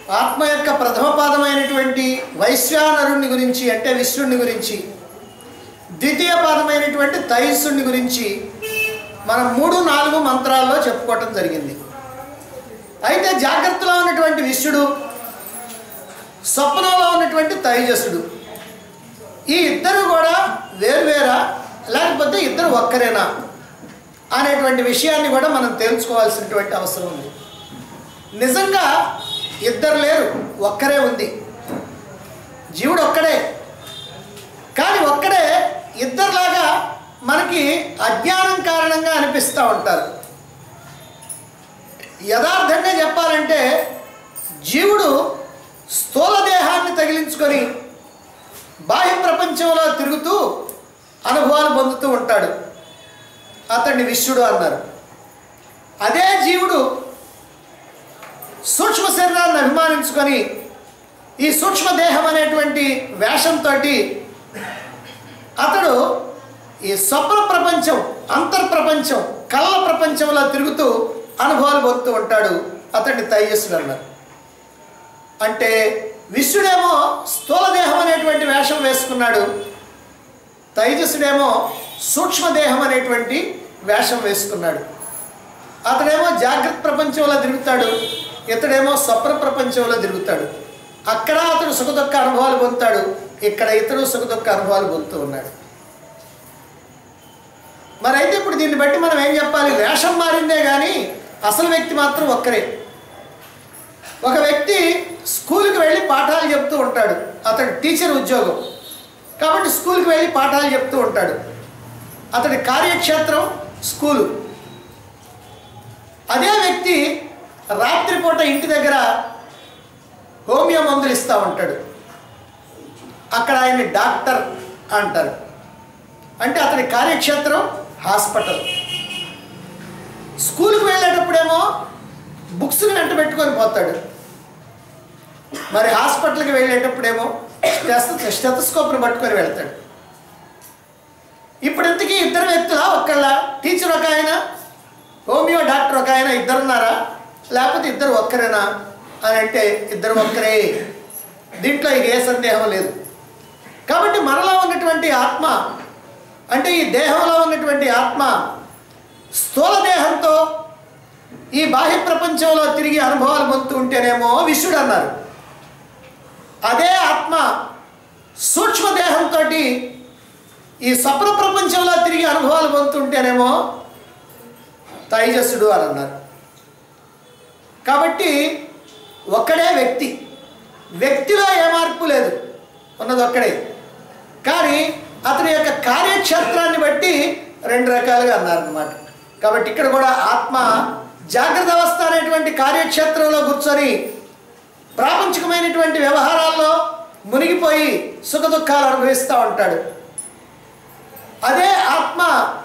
ఆత్మ యొక్క ప్రథమ పాదమైనటువంటి వైశ్వానరుణ్ణి గురించి అంటే విశ్వరుని గురించి ద్వితీయ పాదమైనటువంటి తైస్సుని గురించి మనం మూడు నాలుగు మంత్రాల్లో చెప్పుకోవటం జరిగింది అయితే జాగ్రత్తలో ఉన్నటువంటి విశ్వడు స్వప్నంలో ఉన్నటువంటి తైజసుడు ఈ ఇద్దరు కూడా వేరువేరా లేకపోతే ఇద్దరు ఒక్కరేనా అనేటువంటి విషయాన్ని కూడా మనం తెలుసుకోవాల్సినటువంటి అవసరం ఉంది నిజంగా ఇద్దరు లేరు ఒక్కరే ఉంది జీవుడు ఒక్కడే కానీ ఒక్కడే ఇద్దరులాగా మనకి అజ్ఞానం కారణంగా అనిపిస్తూ ఉంటారు యథార్థంగా చెప్పాలంటే జీవుడు స్థూల దేహాన్ని తగిలించుకొని బాహ్య ప్రపంచంలో తిరుగుతూ అనుభవాలు పొందుతూ ఉంటాడు అతన్ని విశ్వడు అన్నారు అదే జీవుడు సూక్ష్మ శరీరాన్ని అభిమానించుకొని ఈ సూక్ష్మదేహం అనేటువంటి వేషంతో అతడు ఈ స్వప్న ప్రపంచం అంతర్ప్రపంచం కళ్ళ ప్రపంచంలో తిరుగుతూ అనుభవాలు పొందుతూ ఉంటాడు అతన్ని తైజస్సుడు అన్నారు అంటే విశ్వడేమో స్థూలదేహం అనేటువంటి వేషం వేసుకున్నాడు తైజస్సుడేమో సూక్ష్మదేహం అనేటువంటి వేషం వేసుకున్నాడు అతడేమో జాగ్రత్త ప్రపంచంలో తిరుగుతాడు ఇతడేమో స్వప్న ప్రపంచంలో తిరుగుతాడు అక్కడ అతడు సుఖదుఖ అనుభవాలు పొందుతాడు ఇక్కడ ఇతడు సుఖదుఖ అనుభవాలు పొందుతూ ఉన్నాడు మరి అయితే ఇప్పుడు దీన్ని బట్టి మనం ఏం చెప్పాలి వేషం మారిందే కానీ అసలు వ్యక్తి మాత్రం ఒక్కరే ఒక వ్యక్తి స్కూల్కి వెళ్ళి పాఠాలు చెప్తూ ఉంటాడు అతడు టీచర్ ఉద్యోగం కాబట్టి స్కూల్కి వెళ్ళి పాఠాలు చెప్తూ ఉంటాడు అతడి కార్యక్షేత్రం స్కూలు అదే వ్యక్తి రాత్రిపూట ఇంటి దగ్గర హోమియో మందులు ఇస్తూ ఉంటాడు అక్కడ ఆయన్ని డాక్టర్ అంటారు అంటే అతని కార్యక్షేత్రం హాస్పిటల్ స్కూల్కి వెళ్ళేటప్పుడేమో బుక్స్ని వెంట పెట్టుకొని పోతాడు మరి హాస్పిటల్కి వెళ్ళేటప్పుడేమో స్టెస్ స్టెతస్కోప్ని పట్టుకొని వెళ్తాడు ఇప్పుడు ఇంతకీ ఇద్దరు వ్యక్తుల ఒకళ్ళ టీచర్ ఒక ఆయన హోమియో డాక్టర్ ఒక ఆయన ఇద్దరున్నారా లేకపోతే ఇద్దరు ఒక్కరేనా అని అంటే ఇద్దరు ఒక్కరే దీంట్లో ఇక ఏ సందేహం లేదు కాబట్టి మనలో ఉన్నటువంటి ఆత్మ అంటే ఈ దేహంలో ఉన్నటువంటి ఆత్మ స్థూల దేహంతో ఈ బాహ్య ప్రపంచంలో తిరిగి అనుభవాలు పొందుతూ ఉంటేనేమో విశ్వడు అన్నారు అదే ఆత్మ సూక్ష్మదేహంతో ఈ స్వప్న ప్రపంచంలో తిరిగి అనుభవాలు పొందుతుంటేనేమో తైజస్సుడు అని అన్నారు కాబట్టి ఒక్కడే వ్యక్తి వ్యక్తిలో ఏ మార్పు లేదు ఉన్నది ఒక్కడే కానీ అతని యొక్క కార్యక్షేత్రాన్ని బట్టి రెండు రకాలుగా అన్నారన్నమాట కాబట్టి ఇక్కడ కూడా ఆత్మ జాగ్రత్త అవస్థ అనేటువంటి కార్యక్షేత్రంలో కూర్చొని ప్రాపంచికమైనటువంటి వ్యవహారాల్లో మునిగిపోయి సుఖ దుఃఖాలు అనుభవిస్తూ ఉంటాడు అదే ఆత్మ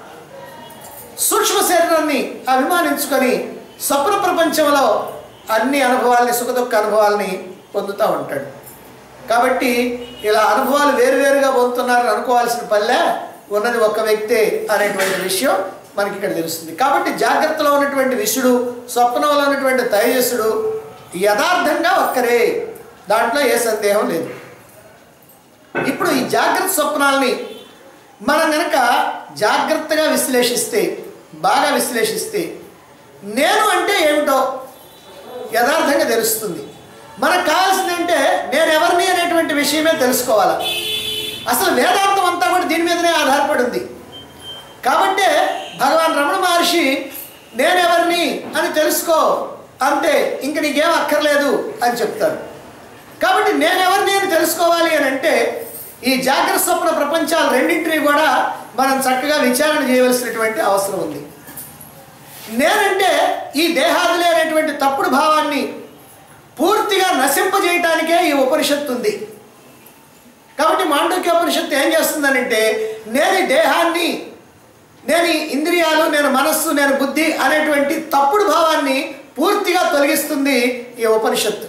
సూక్ష్మ శరీరాన్ని అభిమానించుకొని స్వప్న ప్రపంచంలో అన్ని అనుభవాల్ని సుఖ దుఃఖ అనుభవాల్ని పొందుతూ ఉంటాడు కాబట్టి ఇలా అనుభవాలు వేరువేరుగా పొందుతున్నారని అనుకోవాల్సిన పల్లె ఉన్నది ఒక వ్యక్తే అనేటువంటి విషయం మనకి ఇక్కడ తెలుస్తుంది కాబట్టి జాగ్రత్తలో ఉన్నటువంటి విషుడు స్వప్నంలో ఉన్నటువంటి తైజస్సుడు యథార్థంగా ఒక్కరే దాంట్లో ఏ సందేహం లేదు ఇప్పుడు ఈ జాగ్రత్త స్వప్నాల్ని మనం కనుక జాగ్రత్తగా విశ్లేషిస్తే బాగా విశ్లేషిస్తే నేను అంటే ఏమిటో యథార్థంగా తెలుస్తుంది మనకు కావాల్సింది అంటే నేను ఎవరిని అనేటువంటి విషయమే తెలుసుకోవాలి అసలు వేదాంతం అంతా కూడా దీని మీదనే ఆధారపడి ఉంది కాబట్టే భగవాన్ రమణ మహర్షి నేనెవరిని అని తెలుసుకో అంతే ఇంక నీకేం అక్కర్లేదు అని చెప్తారు కాబట్టి నేనెవరిని అని తెలుసుకోవాలి అని అంటే ఈ జాగ్రత్త స్వప్న ప్రపంచాలు రెండింటినీ కూడా మనం చక్కగా విచారణ చేయవలసినటువంటి అవసరం ఉంది నేనంటే ఈ దేహాదులే అనేటువంటి తప్పుడు భావాన్ని పూర్తిగా నశింపజేయటానికే ఈ ఉపనిషత్తు ఉంది కాబట్టి మాండూక్య ఉపనిషత్తు ఏం చేస్తుందనంటే నేను ఈ దేహాన్ని నేను ఈ ఇంద్రియాలు నేను మనస్సు నేను బుద్ధి అనేటువంటి తప్పుడు భావాన్ని పూర్తిగా తొలగిస్తుంది ఈ ఉపనిషత్తు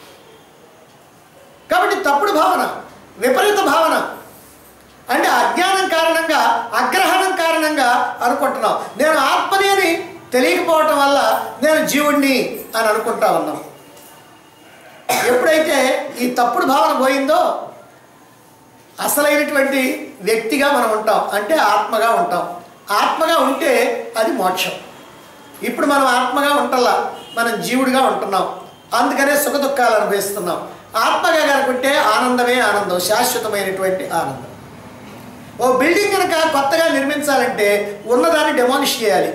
కాబట్టి తప్పుడు భావన విపరీత భావన అంటే అజ్ఞానం కారణంగా అగ్రహణం కారణంగా అనుకుంటున్నాం నేను ఆత్మని అని తెలియకపోవటం వల్ల నేను జీవుణ్ణి అని అనుకుంటా ఉన్నాం ఎప్పుడైతే ఈ తప్పుడు భావన పోయిందో అసలైనటువంటి వ్యక్తిగా మనం ఉంటాం అంటే ఆత్మగా ఉంటాం ఆత్మగా ఉంటే అది మోక్షం ఇప్పుడు మనం ఆత్మగా ఉంటల్లా మనం జీవుడిగా ఉంటున్నాం అందుకనే సుఖ దుఃఖాలు అనుభవిస్తున్నాం ఆత్మగా కనుకుంటే ఆనందమే ఆనందం శాశ్వతమైనటువంటి ఆనందం ఓ బిల్డింగ్ కనుక కొత్తగా నిర్మించాలంటే ఉన్నదాన్ని డెమాలిష్ చేయాలి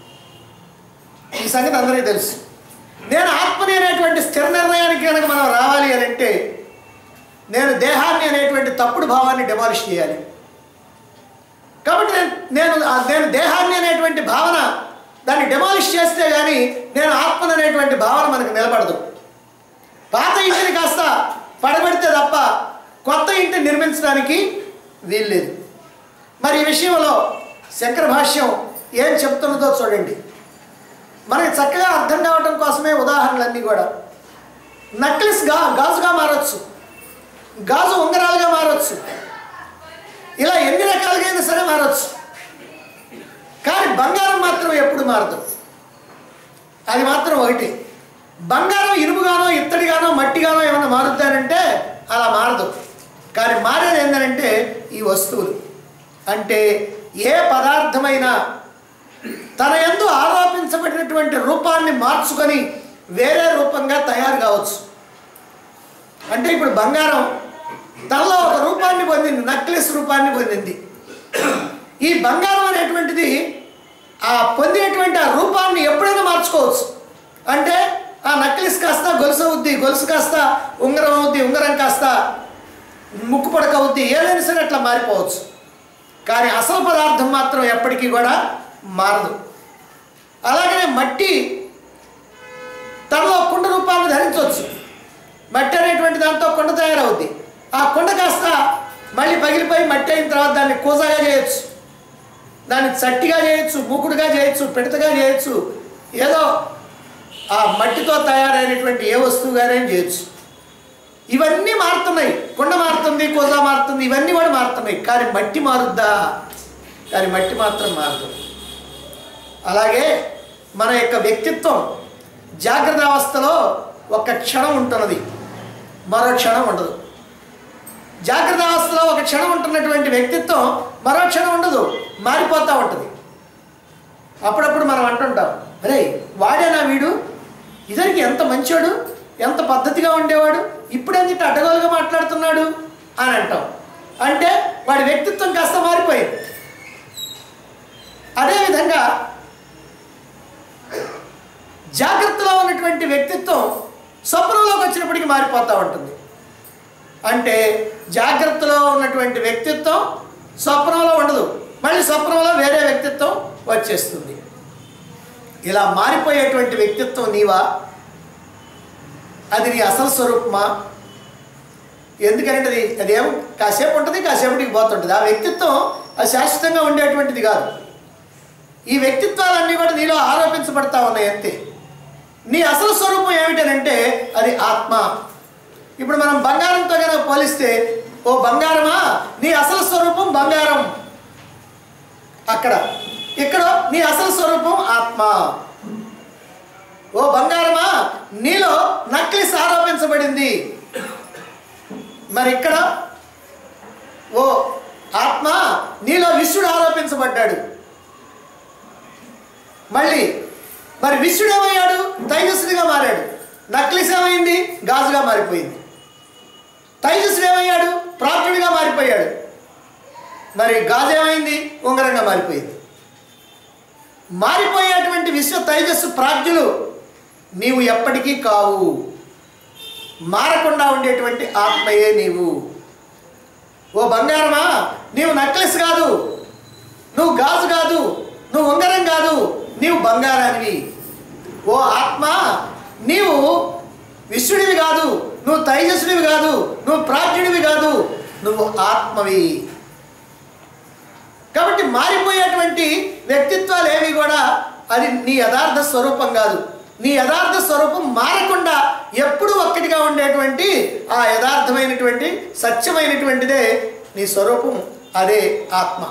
ఈ సంగతి అందరికీ తెలుసు నేను ఆత్మని అనేటువంటి స్థిర నిర్ణయానికి కనుక మనం రావాలి అని అంటే నేను దేహాన్ని అనేటువంటి తప్పుడు భావాన్ని డెమాలిష్ చేయాలి కాబట్టి నేను నేను ఆ- నేను దేహాన్ని అనేటువంటి భావన దాన్ని డెమాలిష్ చేస్తే కానీ నేను ఆత్మను అనేటువంటి భావన మనకు నిలబడదు పాత ఇంటిని కాస్త పడబెడితే తప్ప కొత్త ఇంటిని నిర్మించడానికి వీల్లేదు మరి ఈ విషయంలో శంకర భాష్యం ఏం చెప్తున్నదో చూడండి మనకి చక్కగా అర్థం కావటం కోసమే ఉదాహరణలన్నీ కూడా నక్లెస్ గా గాజుగా మారచ్చు గాజు ఉంగరాలుగా మారచ్చు ఇలా ఎన్ని రకాలుగా అయినా సరే మారచ్చు కానీ బంగారం మాత్రం ఎప్పుడు మారదు అది మాత్రం ఒకటి బంగారం ఇనుముగానో ఇత్తడిగానో మట్టిగానో ఏమైనా మారుద్దానంటే అలా మారదు కానీ మారేది ఏంటంటే ఈ వస్తువులు అంటే ఏ పదార్థమైనా తన ఎందు ఆరోపించబడినటువంటి రూపాన్ని మార్చుకొని వేరే రూపంగా తయారు కావచ్చు అంటే ఇప్పుడు బంగారం తనలో ఒక రూపాన్ని పొందింది నక్లెస్ రూపాన్ని పొందింది ఈ బంగారం అనేటువంటిది ఆ పొందినటువంటి ఆ రూపాన్ని ఎప్పుడైనా మార్చుకోవచ్చు అంటే ఆ నక్లెస్ కాస్త గొలుసు అవుద్ది గొలుసు కాస్త ఉంగరం అవుద్ది ఉంగరం కాస్త ముక్కు పడక అవుద్ది ఏదైనా సరే అట్లా మారిపోవచ్చు కానీ అసలు పదార్థం మాత్రం ఎప్పటికీ కూడా మారదు అలాగనే మట్టి తనలో కుండ రూపాన్ని ధరించవచ్చు మట్టి అనేటువంటి దాంతో కుండ తయారవుద్ది ఆ కుండ కాస్త మళ్ళీ పగిలిపోయి మట్టి అయిన తర్వాత దాన్ని కూజాగా చేయొచ్చు దాన్ని చట్టిగా చేయొచ్చు మూకుడుగా చేయొచ్చు పిడతగా చేయొచ్చు ఏదో ఆ మట్టితో తయారైనటువంటి ఏ వస్తువుగానే చేయొచ్చు ఇవన్నీ మారుతున్నాయి కుండ మారుతుంది కూజా మారుతుంది ఇవన్నీ కూడా మారుతున్నాయి కానీ మట్టి మారుద్దా కానీ మట్టి మాత్రం మారదు అలాగే మన యొక్క వ్యక్తిత్వం జాగ్రత్త అవస్థలో ఒక క్షణం ఉంటున్నది మరో క్షణం ఉండదు జాగ్రత్త అవస్థలో ఒక క్షణం ఉంటున్నటువంటి వ్యక్తిత్వం మరో క్షణం ఉండదు మారిపోతూ ఉంటుంది అప్పుడప్పుడు మనం అంటుంటాం అరే వాడేనా వీడు ఇతనికి ఎంత మంచోడు ఎంత పద్ధతిగా ఉండేవాడు ఇప్పుడెందుకు అడ్డగోలుగా మాట్లాడుతున్నాడు అని అంటాం అంటే వాడి వ్యక్తిత్వం కాస్త మారిపోయింది అదేవిధంగా జాగ్రత్తలో ఉన్నటువంటి వ్యక్తిత్వం స్వప్నంలోకి వచ్చినప్పటికీ మారిపోతూ ఉంటుంది అంటే జాగ్రత్తలో ఉన్నటువంటి వ్యక్తిత్వం స్వప్నంలో ఉండదు మళ్ళీ స్వప్నంలో వేరే వ్యక్తిత్వం వచ్చేస్తుంది ఇలా మారిపోయేటువంటి వ్యక్తిత్వం నీవా అది నీ అసలు స్వరూపమా ఎందుకంటే అది అదేం కాసేపు ఉంటుంది కాసేపటికి పోతుంటుంది ఆ వ్యక్తిత్వం అది శాశ్వతంగా ఉండేటువంటిది కాదు ఈ వ్యక్తిత్వాలన్నీ కూడా నీలో ఆరోపించబడతా ఉన్నాయి అంతే నీ అసలు స్వరూపం ఏమిటనంటే అది ఆత్మ ఇప్పుడు మనం బంగారంతో కనుక పోలిస్తే ఓ బంగారమా నీ అసలు స్వరూపం బంగారం అక్కడ ఇక్కడ నీ అసలు స్వరూపం ఆత్మ ఓ బంగారమా నీలో నక్లిస్ ఆరోపించబడింది మరి ఇక్కడ ఓ ఆత్మ నీలో విశ్వడు ఆరోపించబడ్డాడు మళ్ళీ మరి విశ్వడు ఏమయ్యాడు తైజస్సుడిగా మారాడు నక్లిస్ ఏమైంది గాజుగా మారిపోయింది తైజస్సుడు ఏమయ్యాడు ప్రాప్తుడిగా మారిపోయాడు మరి గాజు ఏమైంది ఉంగరంగా మారిపోయింది మారిపోయేటువంటి విశ్వ తైజస్సు ప్రాజ్ఞులు నీవు ఎప్పటికీ కావు మారకుండా ఉండేటువంటి ఆత్మయే నీవు ఓ బంగారమా నీవు నక్లెస్ కాదు నువ్వు గాజు కాదు నువ్వు ఉంగరం కాదు నీవు బంగారానివి ఓ ఆత్మ నీవు విశ్వడివి కాదు నువ్వు తైజస్సుడివి కాదు నువ్వు ప్రాజ్ఞుడివి కాదు నువ్వు ఆత్మవి కాబట్టి మారిపోయేటువంటి వ్యక్తిత్వాలు ఏవి కూడా అది నీ యథార్థ స్వరూపం కాదు నీ యథార్థ స్వరూపం మారకుండా ఎప్పుడూ ఒక్కటిగా ఉండేటువంటి ఆ యథార్థమైనటువంటి సత్యమైనటువంటిదే నీ స్వరూపం అదే ఆత్మ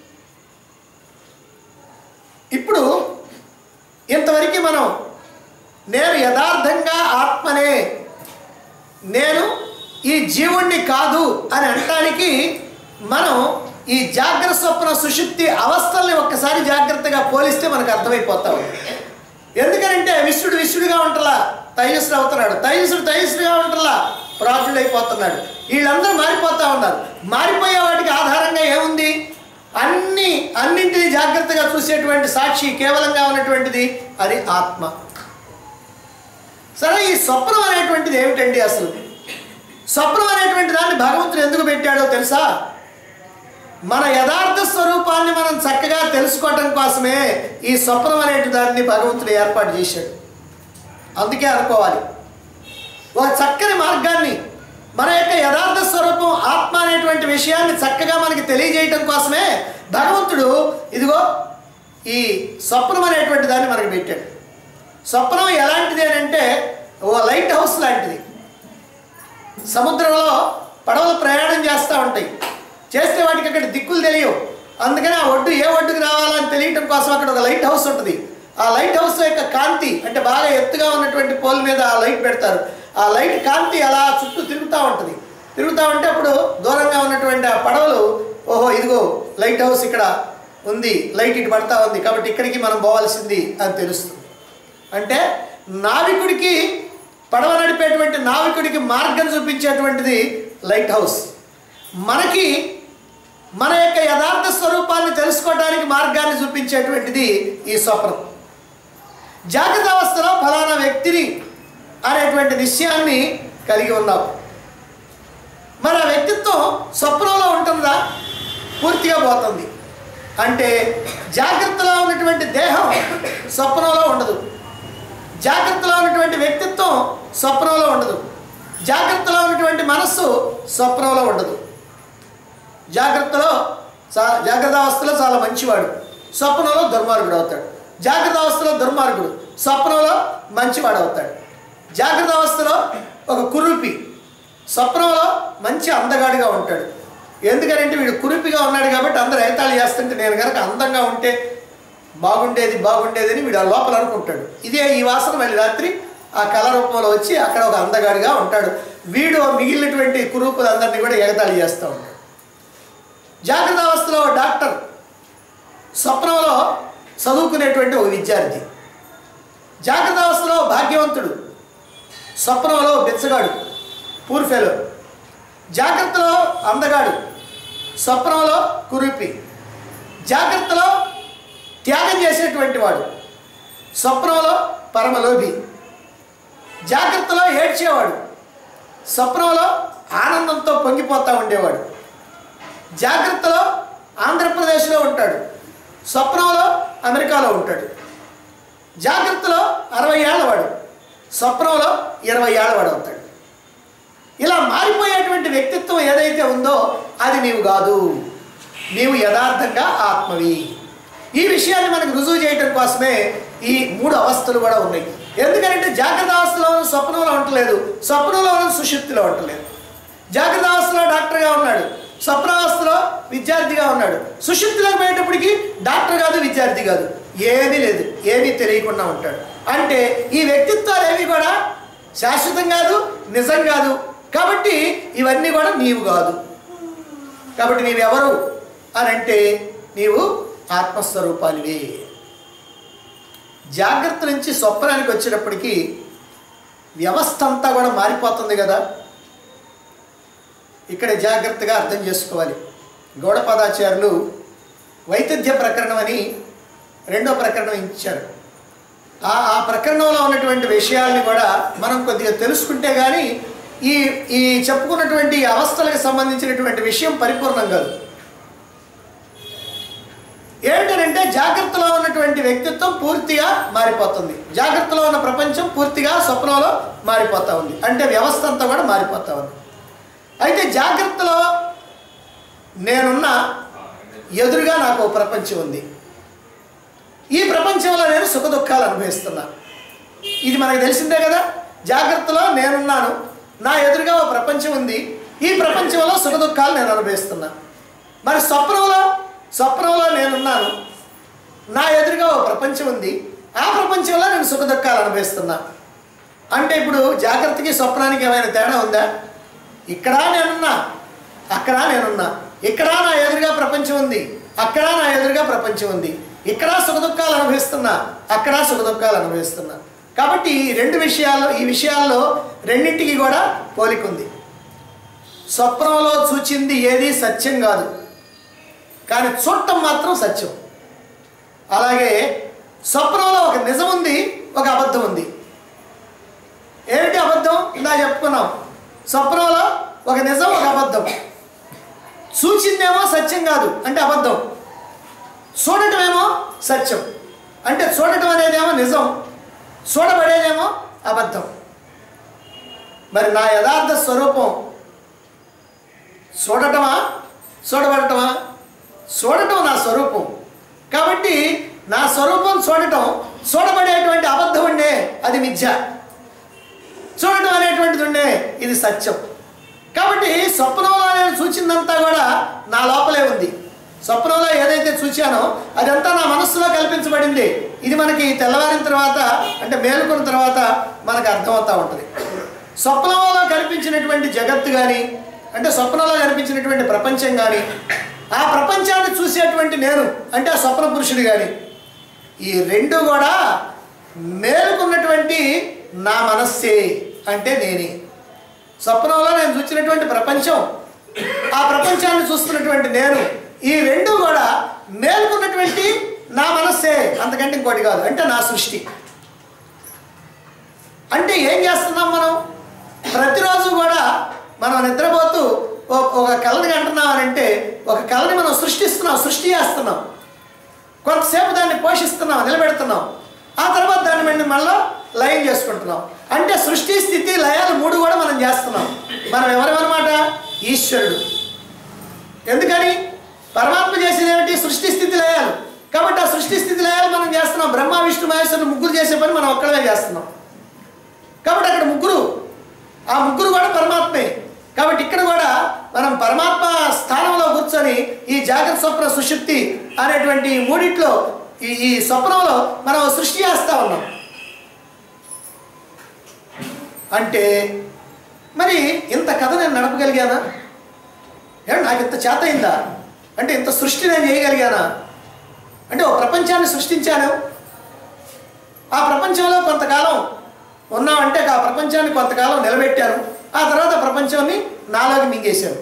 ఇప్పుడు ఇంతవరకు మనం నేను యథార్థంగా ఆత్మనే నేను ఈ జీవుణ్ణి కాదు అని అనటానికి మనం ఈ జాగ్రత్త స్వప్న సుషుప్తి అవస్థల్ని ఒక్కసారి జాగ్రత్తగా పోలిస్తే మనకు అర్థమైపోతా ఉంది ఎందుకనంటే విశ్వడు విశ్వడుగా ఉంటలా తైజస్సుడు అవుతున్నాడు తైజస్సుడు తైజస్సుడుగా ఉంటలా ప్రాజుడు అయిపోతున్నాడు వీళ్ళందరూ మారిపోతా ఉన్నారు మారిపోయే వాటికి ఆధారంగా ఏముంది అన్ని అన్నింటినీ జాగ్రత్తగా చూసేటువంటి సాక్షి కేవలంగా ఉన్నటువంటిది అది ఆత్మ సరే ఈ స్వప్నం అనేటువంటిది ఏమిటండి అసలు స్వప్నం అనేటువంటి దాన్ని భగవంతుడు ఎందుకు పెట్టాడో తెలుసా మన యథార్థ స్వరూపాన్ని మనం చక్కగా తెలుసుకోవటం కోసమే ఈ స్వప్నం అనేటి దాన్ని భగవంతుడు ఏర్పాటు చేశాడు అందుకే అనుకోవాలి ఒక చక్కని మార్గాన్ని మన యొక్క యథార్థ స్వరూపం ఆత్మ అనేటువంటి విషయాన్ని చక్కగా మనకి తెలియజేయటం కోసమే భగవంతుడు ఇదిగో ఈ స్వప్నం అనేటువంటి దాన్ని మనకి పెట్టాడు స్వప్నం ఎలాంటిది అని అంటే ఓ లైట్ హౌస్ లాంటిది సముద్రంలో పడవలు ప్రయాణం చేస్తూ ఉంటాయి చేస్తే వాటికి అక్కడ దిక్కులు తెలియవు అందుకని ఆ ఒడ్డు ఏ ఒడ్డుకు రావాలని తెలియటం కోసం అక్కడ ఒక లైట్ హౌస్ ఉంటుంది ఆ లైట్ హౌస్ యొక్క కాంతి అంటే బాగా ఎత్తుగా ఉన్నటువంటి పోల్ మీద ఆ లైట్ పెడతారు ఆ లైట్ కాంతి అలా చుట్టూ తిరుగుతూ ఉంటుంది తిరుగుతూ ఉంటే అప్పుడు దూరంగా ఉన్నటువంటి ఆ పడవలు ఓహో ఇదిగో లైట్ హౌస్ ఇక్కడ ఉంది లైట్ ఇటు పడతా ఉంది కాబట్టి ఇక్కడికి మనం పోవాల్సింది అని తెలుస్తుంది అంటే నావికుడికి పడవ నడిపేటువంటి నావికుడికి మార్గం చూపించేటువంటిది లైట్ హౌస్ మనకి మన యొక్క యథార్థ స్వరూపాన్ని తెలుసుకోవడానికి మార్గాన్ని చూపించేటువంటిది ఈ స్వప్నం జాగ్రత్త అవస్థలో ఫలానా వ్యక్తిని అనేటువంటి నిశ్చయాన్ని కలిగి ఉన్నావు మరి ఆ వ్యక్తిత్వం స్వప్నంలో ఉంటుందా పూర్తిగా పోతుంది అంటే జాగ్రత్తలో ఉన్నటువంటి దేహం స్వప్నంలో ఉండదు జాగ్రత్తలో ఉన్నటువంటి వ్యక్తిత్వం స్వప్నంలో ఉండదు జాగ్రత్తలో ఉన్నటువంటి మనస్సు స్వప్నంలో ఉండదు జాగ్రత్తలో చా జాగ్రత్త అవస్థలో చాలా మంచివాడు స్వప్నంలో దుర్మార్గుడు అవుతాడు జాగ్రత్త అవస్థలో దుర్మార్గుడు స్వప్నంలో మంచివాడు అవుతాడు జాగ్రత్త అవస్థలో ఒక కురూపి స్వప్నంలో మంచి అందగాడిగా ఉంటాడు ఎందుకనంటే వీడు కురూపిగా ఉన్నాడు కాబట్టి అందరూ ఏతాళి చేస్తుంటే నేను కనుక అందంగా ఉంటే బాగుండేది బాగుండేది అని వీడు ఆ లోపల అనుకుంటాడు ఇదే ఈ వాసన మళ్ళీ రాత్రి ఆ కళ రూపంలో వచ్చి అక్కడ ఒక అందగాడిగా ఉంటాడు వీడు మిగిలినటువంటి కురూపులందరినీ కూడా ఎగతాళి చేస్తూ ఉంటాడు జాగ్రత్త అవస్థలో ఓ డాక్టర్ స్వప్నంలో చదువుకునేటువంటి ఒక విద్యార్థి జాగ్రత్త అవస్థలో భాగ్యవంతుడు స్వప్నంలో బిచ్చగాడు పూర్ ఫెలో జాగ్రత్తలో అందగాడు స్వప్నంలో కురిపి జాగ్రత్తలో త్యాగం చేసేటువంటి వాడు స్వప్నంలో పరమలోభి జాగ్రత్తలో ఏడ్చేవాడు స్వప్నంలో ఆనందంతో పొంగిపోతూ ఉండేవాడు జాగ్రత్తలో ఆంధ్రప్రదేశ్లో ఉంటాడు స్వప్నంలో అమెరికాలో ఉంటాడు జాగ్రత్తలో అరవై ఏళ్ళవాడు స్వప్నంలో ఇరవై ఏళ్ళవాడు అవుతాడు ఇలా మారిపోయేటువంటి వ్యక్తిత్వం ఏదైతే ఉందో అది నీవు కాదు నీవు యథార్థంగా ఆత్మవి ఈ విషయాన్ని మనకు రుజువు చేయటం కోసమే ఈ మూడు అవస్థలు కూడా ఉన్నాయి ఎందుకంటే జాగ్రత్త అవస్థలో ఉన్న స్వప్నంలో ఉండలేదు స్వప్నంలో ఉన్న సుషుప్తిలో ఉండలేదు జాగ్రత్త అవస్థలో డాక్టర్గా ఉన్నాడు స్వప్నావస్థలో విద్యార్థిగా ఉన్నాడు సుషుప్తిలోకి పోయేటప్పటికి డాక్టర్ కాదు విద్యార్థి కాదు ఏమీ లేదు ఏమీ తెలియకుండా ఉంటాడు అంటే ఈ వ్యక్తిత్వాలు ఏవి కూడా శాశ్వతం కాదు నిజం కాదు కాబట్టి ఇవన్నీ కూడా నీవు కాదు కాబట్టి నీవెవరు అని అంటే నీవు ఆత్మస్వరూపానివే జాగ్రత్త నుంచి స్వప్నానికి వచ్చేటప్పటికి వ్యవస్థ అంతా కూడా మారిపోతుంది కదా ఇక్కడ జాగ్రత్తగా అర్థం చేసుకోవాలి గౌడపదాచార్యులు వైద్య ప్రకరణం అని రెండో ప్రకరణం ఇచ్చారు ఆ ఆ ప్రకరణంలో ఉన్నటువంటి విషయాల్ని కూడా మనం కొద్దిగా తెలుసుకుంటే కానీ ఈ ఈ చెప్పుకున్నటువంటి అవస్థలకు సంబంధించినటువంటి విషయం పరిపూర్ణం కాదు ఏంటంటే జాగ్రత్తలో ఉన్నటువంటి వ్యక్తిత్వం పూర్తిగా మారిపోతుంది జాగ్రత్తలో ఉన్న ప్రపంచం పూర్తిగా స్వప్నంలో మారిపోతూ ఉంది అంటే వ్యవస్థ అంతా కూడా మారిపోతూ ఉంది అయితే జాగ్రత్తలో నేనున్న ఎదురుగా నాకు ఓ ప్రపంచం ఉంది ఈ ప్రపంచంలో నేను సుఖ దుఃఖాలు అనుభవిస్తున్నా ఇది మనకు తెలిసిందే కదా జాగ్రత్తలో నేనున్నాను నా ఎదురుగా ఓ ప్రపంచం ఉంది ఈ ప్రపంచంలో సుఖ దుఃఖాలు నేను అనుభవిస్తున్నా మరి స్వప్నంలో స్వప్నంలో నేనున్నాను నా ఎదురుగా ఓ ప్రపంచం ఉంది ఆ ప్రపంచంలో నేను సుఖ దుఃఖాలు అనుభవిస్తున్నా అంటే ఇప్పుడు జాగ్రత్తకి స్వప్నానికి ఏమైనా తేడా ఉందా ఇక్కడ నేనున్నా అక్కడ నేనున్నా ఇక్కడ నా ఎదురుగా ప్రపంచం ఉంది అక్కడ నా ఎదురుగా ప్రపంచం ఉంది ఇక్కడ సుఖదుఖాలు అనుభవిస్తున్నా అక్కడ సుఖదుఖాలు అనుభవిస్తున్నా కాబట్టి ఈ రెండు విషయాల్లో ఈ విషయాల్లో రెండింటికి కూడా పోలిక ఉంది స్వప్నంలో చూచింది ఏది సత్యం కాదు కానీ చూడటం మాత్రం సత్యం అలాగే స్వప్నంలో ఒక నిజం ఉంది ఒక అబద్ధం ఉంది ఏమిటి అబద్ధం ఇందా చెప్పుకున్నాం స్వప్నంలో ఒక నిజం ఒక అబద్ధం చూచిందేమో సత్యం కాదు అంటే అబద్ధం చూడటమేమో సత్యం అంటే చూడటం అనేదేమో నిజం చూడబడేదేమో అబద్ధం మరి నా యథార్థ స్వరూపం చూడటమా చూడబడటమా చూడటం నా స్వరూపం కాబట్టి నా స్వరూపం చూడటం చూడబడేటువంటి అబద్ధం ఉండే అది మిథ్య చూడటం అనేటువంటిది ఉండే ఇది సత్యం కాబట్టి స్వప్నంలో నేను చూచిందంతా కూడా నా లోపలే ఉంది స్వప్నంలో ఏదైతే చూచానో అదంతా నా మనస్సులో కల్పించబడింది ఇది మనకి తెల్లవారిన తర్వాత అంటే మేలుకున్న తర్వాత మనకు అర్థమవుతూ ఉంటుంది స్వప్నంలో కనిపించినటువంటి జగత్తు కానీ అంటే స్వప్నంలో కనిపించినటువంటి ప్రపంచం కానీ ఆ ప్రపంచాన్ని చూసేటువంటి నేను అంటే ఆ స్వప్న పురుషుడు కానీ ఈ రెండు కూడా మేలుకున్నటువంటి నా మనస్సే అంటే నేనే స్వప్నంలో నేను చూసినటువంటి ప్రపంచం ఆ ప్రపంచాన్ని చూస్తున్నటువంటి నేను ఈ రెండు కూడా మేలుకున్నటువంటి నా మనస్సే అంతకంటే ఇంకోటి కాదు అంటే నా సృష్టి అంటే ఏం చేస్తున్నాం మనం ప్రతిరోజు కూడా మనం నిద్రపోతూ ఓ- ఒక కళని కంటున్నాం అని అంటే ఒక కళని మనం సృష్టిస్తున్నాం సృష్టి చేస్తున్నాం కొంతసేపు దాన్ని పోషిస్తున్నాం నిలబెడుతున్నాం ఆ తర్వాత దాన్ని మళ్ళీ మళ్ళీ లయం చేసుకుంటున్నాం అంటే సృష్టి స్థితి లయాలు మూడు కూడా మనం చేస్తున్నాం మనం ఎవరెవరమాట ఈశ్వరుడు ఎందుకని పరమాత్మ చేసేది ఏమిటి సృష్టి స్థితి లయాలు కాబట్టి ఆ సృష్టి స్థితి లయాలు మనం చేస్తున్నాం బ్రహ్మ విష్ణు మహేశ్వరుడు ముగ్గురు చేసే పని మనం ఒక్కడమే చేస్తున్నాం కాబట్టి అక్కడ ముగ్గురు ఆ ముగ్గురు కూడా పరమాత్మే కాబట్టి ఇక్కడ కూడా మనం పరమాత్మ స్థానంలో కూర్చొని ఈ జాగ్రత్త స్వప్న సుషుప్తి అనేటువంటి ఈ మూడిట్లో ఈ ఈ స్వప్నంలో మనం సృష్టి చేస్తూ ఉన్నాం అంటే మరి ఇంత కథ నేను నడపగలిగానా ఏమంటే నాకు ఇంత చేత అయిందా అంటే ఇంత సృష్టి నేను చేయగలిగానా అంటే ఒక ప్రపంచాన్ని సృష్టించాను ఆ ప్రపంచంలో కొంతకాలం ఉన్నామంటే ఆ ప్రపంచాన్ని కొంతకాలం నిలబెట్టాను ఆ తర్వాత ప్రపంచాన్ని నాలోకి మింగేశాను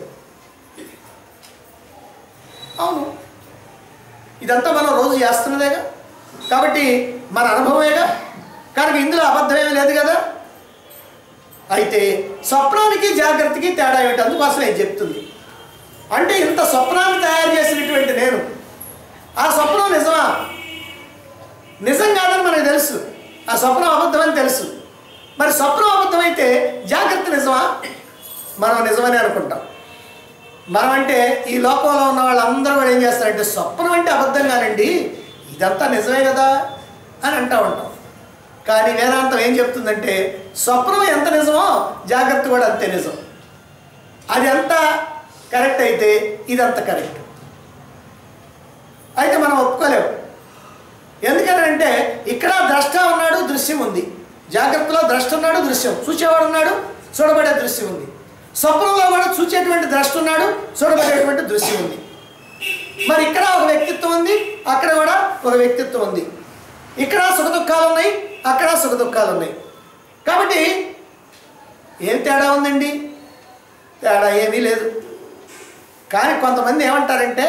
అవును ఇదంతా మనం రోజు చేస్తున్నదేగా కాబట్టి మన అనుభవమేగా కనుక ఇందులో అబద్ధమేమీ లేదు కదా అయితే స్వప్నానికి జాగ్రత్తకి తేడా ఏమిటి అందుకోసం నేను చెప్తుంది అంటే ఇంత స్వప్నాన్ని తయారు చేసినటువంటి నేను ఆ స్వప్నం నిజమా నిజం కాదని మనకు తెలుసు ఆ స్వప్నం అబద్ధమని తెలుసు మరి స్వప్నం అబద్ధమైతే జాగ్రత్త నిజమా మనం నిజమని అనుకుంటాం మనం అంటే ఈ లోకంలో ఉన్న వాళ్ళందరూ కూడా ఏం చేస్తారంటే స్వప్నం అంటే అబద్ధం కానండి ఇదంతా నిజమే కదా అని అంటూ ఉంటాం కానీ వేదాంతం ఏం చెప్తుందంటే స్వప్నం ఎంత నిజమో జాగ్రత్త కూడా అంతే నిజం అది ఎంత కరెక్ట్ అయితే ఇదంత కరెక్ట్ అయితే మనం ఒప్పుకోలేము ఎందుకనంటే ఇక్కడ ద్రష్ట ఉన్నాడు దృశ్యం ఉంది జాగ్రత్తలో ద్రష్ట ఉన్నాడు దృశ్యం చూసేవాడు ఉన్నాడు చూడబడే దృశ్యం ఉంది స్వప్నంలో కూడా చూసేటువంటి ద్రష్ట ఉన్నాడు చూడబడేటువంటి దృశ్యం ఉంది మరి ఇక్కడ ఒక వ్యక్తిత్వం ఉంది అక్కడ కూడా ఒక వ్యక్తిత్వం ఉంది ఇక్కడ సుఖ దుఃఖాలు ఉన్నాయి అక్కడ సుఖ దుఃఖాలు ఉన్నాయి కాబట్టి ఏం తేడా ఉందండి తేడా ఏమీ లేదు కానీ కొంతమంది ఏమంటారంటే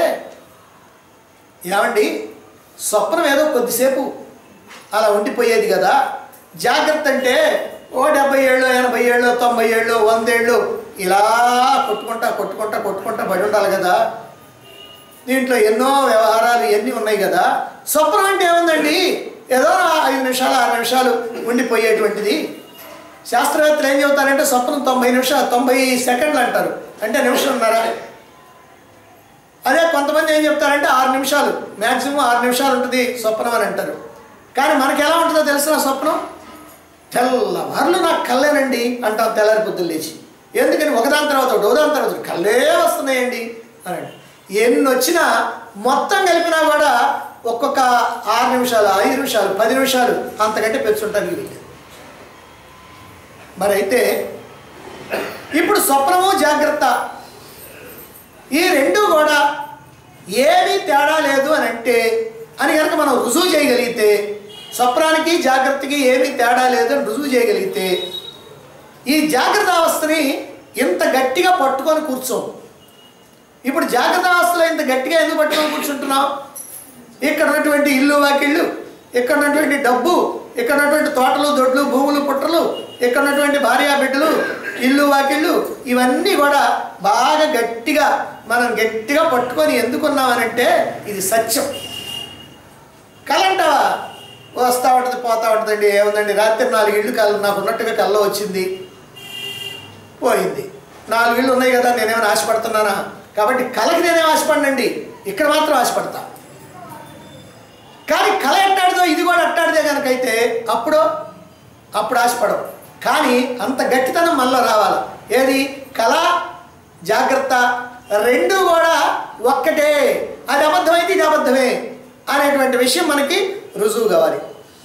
ఏమండి స్వప్నం ఏదో కొద్దిసేపు అలా ఉండిపోయేది కదా జాగ్రత్త అంటే ఓ డెబ్బై ఏళ్ళు ఎనభై ఏళ్ళు తొంభై ఏళ్ళు వందేళ్ళు ఇలా కొట్టుకుంటా కొట్టుకుంటా కొట్టుకుంటా పడి ఉండాలి కదా దీంట్లో ఎన్నో వ్యవహారాలు ఎన్ని ఉన్నాయి కదా స్వప్నం అంటే ఏముందండి ఏదో ఐదు నిమిషాలు ఆరు నిమిషాలు ఉండిపోయేటువంటిది శాస్త్రవేత్తలు ఏం చెబుతారంటే స్వప్నం తొంభై నిమిషాలు తొంభై సెకండ్లు అంటారు అంటే నిమిషం ఉన్నారా అదే కొంతమంది ఏం చెప్తారంటే ఆరు నిమిషాలు మ్యాక్సిమం ఆరు నిమిషాలు ఉంటుంది స్వప్నం అని అంటారు కానీ మనకి ఎలా ఉంటుందో తెలిసిన స్వప్నం తెల్లవారులు నాకు కళ్ళేనండి అంటాం తెల్లారి పొద్దున్న లేచి ఎందుకని ఒకదాని తర్వాత ఒకటి ఒకదాని తర్వాత ఒకటి కళ్ళే వస్తున్నాయండి అని ఎన్ని వచ్చినా మొత్తం కలిపినా కూడా ఒక్కొక్క ఆరు నిమిషాలు ఐదు నిమిషాలు పది నిమిషాలు అంతకంటే పెంచుంటానికి వీలు లేదు మరి అయితే ఇప్పుడు స్వప్నము జాగ్రత్త ఈ రెండు కూడా ఏమీ తేడా లేదు అని అంటే అని కనుక మనం రుజువు చేయగలిగితే స్వప్నానికి జాగ్రత్తకి ఏమీ తేడా లేదు అని రుజువు చేయగలిగితే ఈ జాగ్రత్త అవస్థని ఇంత గట్టిగా పట్టుకొని కూర్చోం ఇప్పుడు జాగ్రత్త అవస్థలో ఇంత గట్టిగా ఎందుకు పట్టుకొని కూర్చుంటున్నాం ఇక్కడ ఉన్నటువంటి ఇల్లు వాకిళ్ళు ఇక్కడ ఉన్నటువంటి డబ్బు ఇక్కడ ఉన్నటువంటి తోటలు దొడ్లు భూములు పుట్టలు ఇక్కడ ఉన్నటువంటి భార్యా బిడ్డలు ఇల్లు వాకిళ్ళు ఇవన్నీ కూడా బాగా గట్టిగా మనం గట్టిగా పట్టుకొని ఎందుకున్నామనంటే ఇది సత్యం కళ అంటావా వస్తూ ఉంటుంది పోతూ ఉంటుందండి ఏముందండి రాత్రి నాలుగు ఇళ్ళు కళ్ళ నాకు ఉన్నట్టుగా కళ్ళ వచ్చింది పోయింది నాలుగు ఇళ్ళు ఉన్నాయి కదా నేనేమైనా ఆశపడుతున్నానా కాబట్టి కళకి నేనే ఆశపడినండి ఇక్కడ మాత్రం ఆశపడతా కానీ కళ ఎట్టాడిదో ఇది కూడా అట్టాడితే కనుకైతే అప్పుడు అప్పుడు ఆశపడవు కానీ అంత గట్టితనం మనలో రావాలి ఏది కళ జాగ్రత్త రెండు కూడా ఒక్కటే అది అబద్ధమైతే ఇది అబద్ధమే అనేటువంటి విషయం మనకి రుజువు కావాలి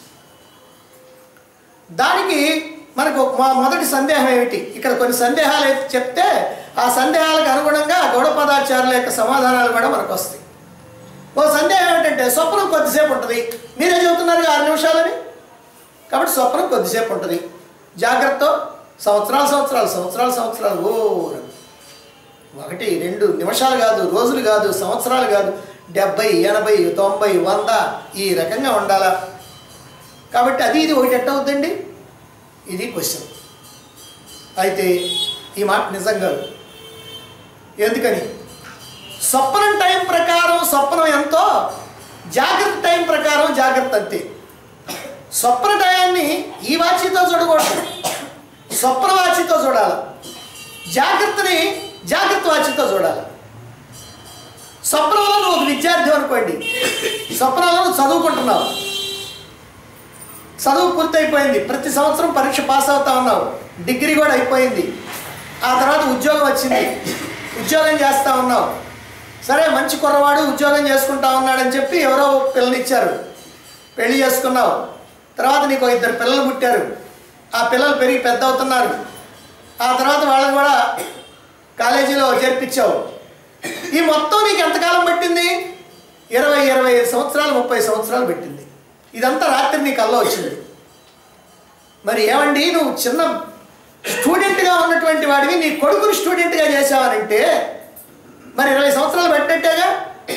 దానికి మనకు మా మొదటి సందేహం ఏమిటి ఇక్కడ కొన్ని సందేహాలు అయితే చెప్తే ఆ సందేహాలకు అనుగుణంగా గౌడపదాచారుల యొక్క సమాధానాలు కూడా మనకు వస్తాయి ఓ సందేహం ఏమిటంటే స్వప్నం కొద్దిసేపు ఉంటుంది మీరే చెబుతున్నారు ఆరు నిమిషాలని కాబట్టి స్వప్నం కొద్దిసేపు ఉంటుంది జాగ్రత్త సంవత్సరాలు సంవత్సరాలు సంవత్సరాలు సంవత్సరాలు ఓ ఒకటి రెండు నిమిషాలు కాదు రోజులు కాదు సంవత్సరాలు కాదు డెబ్బై ఎనభై తొంభై వంద ఈ రకంగా ఉండాలా కాబట్టి అది ఇది ఒకటి ఎట్ట అవుద్దండి ఇది క్వశ్చన్ అయితే ఈ మాట నిజం కాదు ఎందుకని స్వప్నం టైం ప్రకారం స్వప్నం ఎంతో జాగ్రత్త టైం ప్రకారం జాగ్రత్త అంతే స్వప్న టయాన్ని ఈ వాచితో చూడకూడదు స్వప్న వాచితో చూడాలి జాగ్రత్తని జాగ్రత్త వాచితో చూడాలి స్వప్నంలో నువ్వు ఒక విద్యార్థి అనుకోండి స్వప్నంలో నువ్వు చదువుకుంటున్నావు చదువు పూర్తయిపోయింది ప్రతి సంవత్సరం పరీక్ష పాస్ అవుతా ఉన్నావు డిగ్రీ కూడా అయిపోయింది ఆ తర్వాత ఉద్యోగం వచ్చింది ఉద్యోగం చేస్తూ ఉన్నావు సరే మంచి కుర్రవాడు ఉద్యోగం చేసుకుంటా ఉన్నాడని చెప్పి ఎవరో పిల్లనిచ్చారు పెళ్లి చేసుకున్నావు తర్వాత నీకు ఒక ఇద్దరు పిల్లలు పుట్టారు ఆ పిల్లలు పెరిగి పెద్ద అవుతున్నారు ఆ తర్వాత వాళ్ళని కూడా కాలేజీలో చేర్పించావు ఈ మొత్తం నీకు ఎంతకాలం పట్టింది ఇరవై ఇరవై ఐదు సంవత్సరాలు ముప్పై సంవత్సరాలు పెట్టింది ఇదంతా రాత్రి నీ కల్లో వచ్చింది మరి ఏమండి నువ్వు చిన్న స్టూడెంట్గా ఉన్నటువంటి వాడివి నీ కొడుకుని స్టూడెంట్గా చేసావనంటే మరి ఇరవై సంవత్సరాలు పెట్టినట్టేగా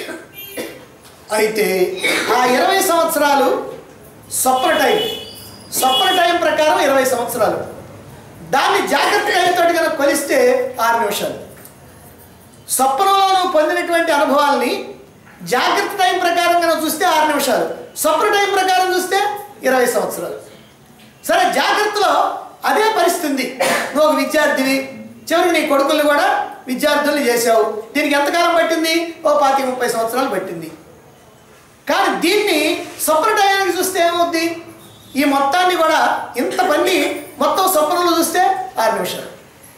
అయితే ఆ ఇరవై సంవత్సరాలు స్వప్న టైం స్వప్న టైం ప్రకారం ఇరవై సంవత్సరాలు దాన్ని జాగ్రత్త టైంతో కనుక కొలిస్తే ఆరు నిమిషాలు స్వప్నంలో నువ్వు పొందినటువంటి అనుభవాల్ని జాగ్రత్త టైం ప్రకారం కనుక చూస్తే ఆరు నిమిషాలు స్వప్న టైం ప్రకారం చూస్తే ఇరవై సంవత్సరాలు సరే జాగ్రత్తలో అదే పరిస్థితి ఉంది నువ్వు ఒక విద్యార్థివి చివరికి నీ కొడుకుల్ని కూడా విద్యార్థుల్ని చేసావు దీనికి ఎంతకాలం పట్టింది ఓ పాతి ముప్పై సంవత్సరాలు పట్టింది కానీ దీన్ని స్వప్న టయానికి చూస్తే ఏమవుద్ది ఈ మొత్తాన్ని కూడా ఇంత పని మొత్తం స్వప్నంలో చూస్తే ఆరు నిమిషాలు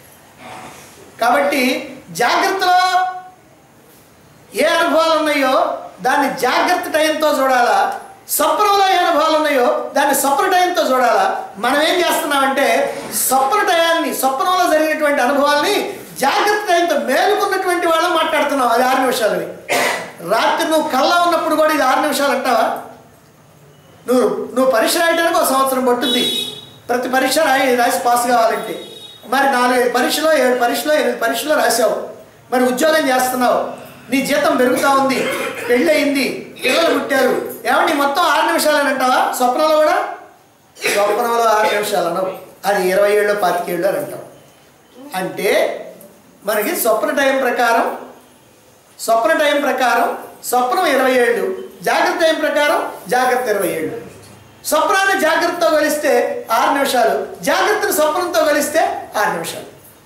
కాబట్టి జాగ్రత్తలో ఏ అనుభవాలు ఉన్నాయో దాన్ని జాగ్రత్త టైంతో చూడాలా స్వప్నంలో ఏ అనుభవాలు ఉన్నాయో దాన్ని స్వప్న టైంతో చూడాలా మనం ఏం చేస్తున్నామంటే స్వప్న టయాన్ని స్వప్నంలో జరిగినటువంటి అనుభవాల్ని జాగ్రత్త టైంతో మేలుకున్నటువంటి వాళ్ళం మాట్లాడుతున్నాం అది ఆరు నిమిషాలని రాత్రి నువ్వు కళ్ళ ఉన్నప్పుడు కూడా ఇది ఆరు నిమిషాలు అంటావా నువ్వు నువ్వు పరీక్ష రాయడానికి ఒక సంవత్సరం పట్టుద్ది ప్రతి పరీక్ష రాయి రాసి పాస్ కావాలంటే మరి నాలుగైదు పరీక్షలో ఏడు పరీక్షలో ఎనిమిది పరీక్షలో రాసావు మరి ఉద్యోగం చేస్తున్నావు నీ జీతం పెరుగుతూ ఉంది పెళ్ళి అయింది పిల్లలు పుట్టారు ఏమండి మొత్తం ఆరు నిమిషాలని అంటావా స్వప్నంలో కూడా స్వప్నంలో ఆరు నిమిషాలు అనవు అది ఇరవై ఏళ్ళు పాతికేళ్ళు అని అంటావు అంటే మనకి స్వప్న టైం ప్రకారం స్వప్న టైం ప్రకారం స్వప్నం ఇరవై ఏళ్ళు జాగ్రత్త టైం ప్రకారం జాగ్రత్త ఇరవై ఏళ్ళు స్వప్నాన్ని జాగ్రత్తతో కలిస్తే ఆరు నిమిషాలు జాగ్రత్తను స్వప్నంతో కలిస్తే ఆరు నిమిషాలు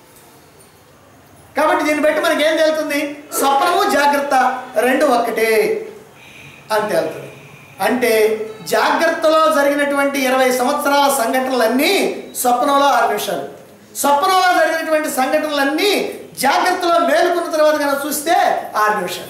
కాబట్టి దీన్ని బట్టి మనకి ఏం తెలుతుంది స్వప్నము జాగ్రత్త రెండు ఒక్కటే అని తేలుతుంది అంటే జాగ్రత్తలో జరిగినటువంటి ఇరవై సంవత్సరాల సంఘటనలన్నీ స్వప్నంలో ఆరు నిమిషాలు స్వప్నంలో జరిగినటువంటి సంఘటనలన్నీ జాగ్రత్తలో మేలుకున్న తర్వాత కనుక చూస్తే ఆరు నిమిషాలు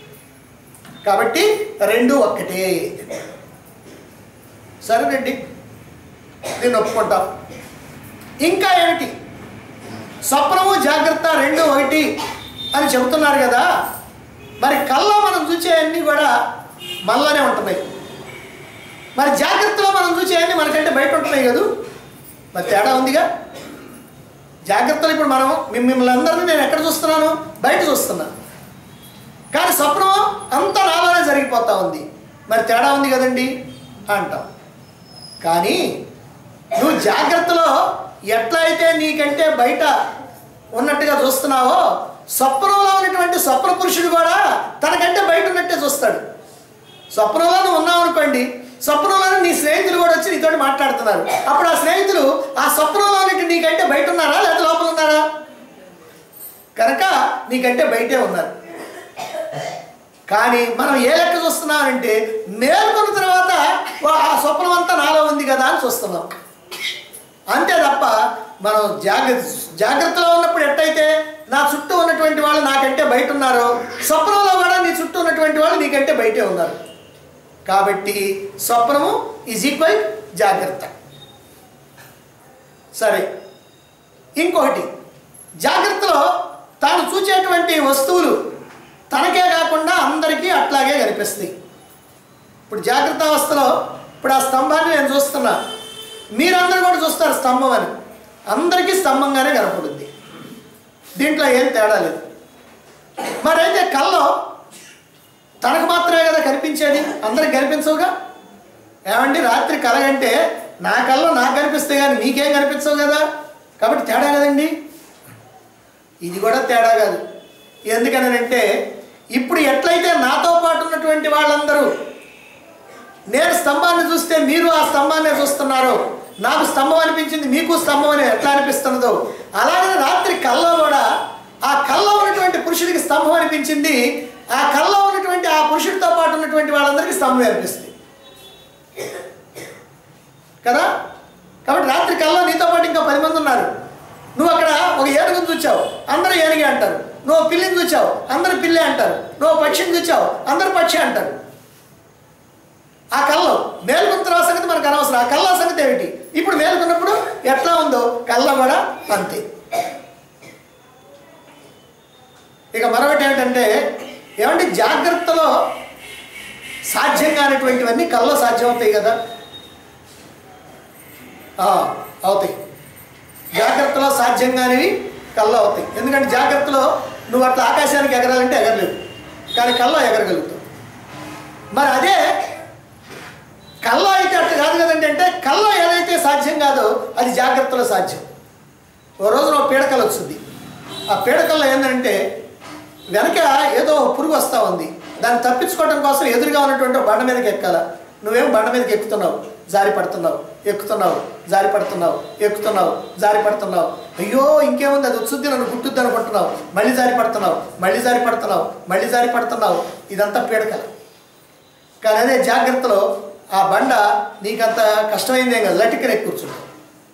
కాబట్టి రెండు ఒక్కటే సరేనండి నేను ఒప్పుకుంటాం ఇంకా ఏమిటి స్వప్నము జాగ్రత్త రెండు ఒకటి అని చెబుతున్నారు కదా మరి కల్లో మనం చూసేవన్నీ కూడా మనలోనే ఉంటున్నాయి మరి జాగ్రత్తలో మనం చూసేవన్నీ మనకంటే బయట ఉంటున్నాయి కదా మరి తేడా ఉందిగా జాగ్రత్తలు ఇప్పుడు మనం మిమ్- మిమ్మల్ని అందరినీ నేను ఎక్కడ చూస్తున్నాను బయట చూస్తున్నాను కానీ స్వప్నం అంతా నాలోనే జరిగిపోతా ఉంది మరి తేడా ఉంది కదండి అంటాం కానీ నువ్వు జాగ్రత్తలో ఎట్లయితే నీకంటే బయట ఉన్నట్టుగా చూస్తున్నావో స్వప్నంలో ఉన్నటువంటి స్వప్న పురుషుడు కూడా తనకంటే బయట ఉన్నట్టే చూస్తాడు స్వప్నంలో నువ్వు ఉన్నావు అనుకోండి స్వప్నంలోనే నీ స్నేహితులు కూడా వచ్చి నీతో మాట్లాడుతున్నారు అప్పుడు ఆ స్నేహితులు ఆ స్వప్నంలో ఉన్నట్టు నీకంటే బయట ఉన్నారా లేదా లోపల ఉన్నారా కనుక నీకంటే బయటే ఉన్నారు కానీ మనం ఏ లెక్క చూస్తున్నామంటే మేల్కొన్న తర్వాత "వా, ఆ స్వప్నం అంతా నాలో ఉంది కదా అని చూస్తున్నాం అంతే తప్ప మనం జాగ్రత్త జాగ్రత్తలో ఉన్నప్పుడు ఎట్టయితే నా చుట్టూ ఉన్నటువంటి వాళ్ళు నాకంటే బయట ఉన్నారో స్వప్నంలో కూడా నీ చుట్టూ ఉన్నటువంటి వాళ్ళు నీకంటే బయటే ఉన్నారు కాబట్టి స్వప్నము ఈజ్ ఈక్వల్ జాగ్రత్త సరే ఇంకొకటి జాగ్రత్తలో తాను చూచేటువంటి వస్తువులు తనకే కాకుండా అందరికీ అట్లాగే కనిపిస్తాయి ఇప్పుడు జాగ్రత్త అవస్థలో ఇప్పుడు ఆ స్తంభాన్ని నేను చూస్తున్నా మీరందరూ కూడా చూస్తారు స్తంభం అని అందరికీ స్తంభంగానే కనపడుద్ది దీంట్లో ఏం తేడా లేదు మరైతే కల్లో తనకు మాత్రమే కదా కనిపించేది అందరికి కనిపించవుగా ఏమండి రాత్రి కలగంటే నా కల్లో నాకు కనిపిస్తే కానీ మీకేం కనిపించవు కదా కాబట్టి తేడా కదండి ఇది కూడా తేడా కాదు ఎందుకనంటే ఇప్పుడు ఎట్లయితే నాతో పాటు ఉన్నటువంటి వాళ్ళందరూ నేను స్తంభాన్ని చూస్తే మీరు ఆ స్తంభాన్ని చూస్తున్నారు నాకు స్తంభం అనిపించింది మీకు స్తంభం అని ఎట్లా అనిపిస్తున్నదో అలాగే రాత్రి కల్లో కూడా ఆ కల్లో ఉన్నటువంటి పురుషుడికి స్తంభం అనిపించింది ఆ కల్లో ఉన్నటువంటి ఆ పురుషుడితో పాటు ఉన్నటువంటి వాళ్ళందరికీ స్తంభం అనిపిస్తుంది కదా కాబట్టి రాత్రి కల్లో నీతో పాటు ఇంకా పది మంది ఉన్నారు నువ్వు అక్కడ ఒక ఏనుగుని చూచావు అందరూ ఏనుగే అంటారు నువ్వు పిల్లిని చూచావు అందరూ పిల్లే అంటారు నువ్వు పక్షిని చూచావు అందరూ పక్షి అంటారు ఆ కళ్ళం మేలుకున్న తర్వాత సంగతి మనకు అనవసరం ఆ కళ్ళ సంగతి ఏమిటి ఇప్పుడు మేలుకున్నప్పుడు ఎట్లా ఉందో కళ్ళ కూడా అంతే ఇక మరొకటి ఏమిటంటే ఏమంటే జాగ్రత్తలో సాధ్యం కానిటువంటివన్నీ కళ్ళలో సాధ్యం అవుతాయి కదా ఆ, అవుతాయి జాగ్రత్తలో సాధ్యం కానివి కళ్ళలో అవుతాయి ఎందుకంటే జాగ్రత్తలో నువ్వు అట్లా ఆకాశానికి ఎగరాలంటే ఎగరలేవు కానీ కళ్ళలో ఎగరగలుగుతావు మరి అదే కళ్ళ అయితే అట్లా కాదు కదండి అంటే కళ్ళ ఏదైతే సాధ్యం కాదో అది జాగ్రత్తలో సాధ్యం ఓ రోజు ఒక పీడకలు వచ్చింది ఆ పీడకల్లో ఏంటంటే వెనక ఏదో ఒక పురుగు వస్తూ ఉంది దాన్ని తప్పించుకోవడం కోసం ఎదురుగా ఉన్నటువంటి ఒక బండ మీదకి ఎక్కాల నువ్వేం బండ మీదకి ఎక్కుతున్నావు జారి పడుతున్నావు ఎక్కుతున్నావు జారి పడుతున్నావు ఎక్కుతున్నావు జారి పడుతున్నావు అయ్యో ఇంకేముంది అది వచ్చుద్ది నన్ను గుట్టుద్ది అనుకుంటున్నావు మళ్ళీ జారి పడుతున్నావు మళ్ళీ జారి పడుతున్నావు మళ్ళీ జారి పడుతున్నావు ఇదంతా పీడకల కానీ అదే జాగ్రత్తలో ఆ బండ నీకంత కష్టమైందేం కదా లటికనే కూర్చుంటావు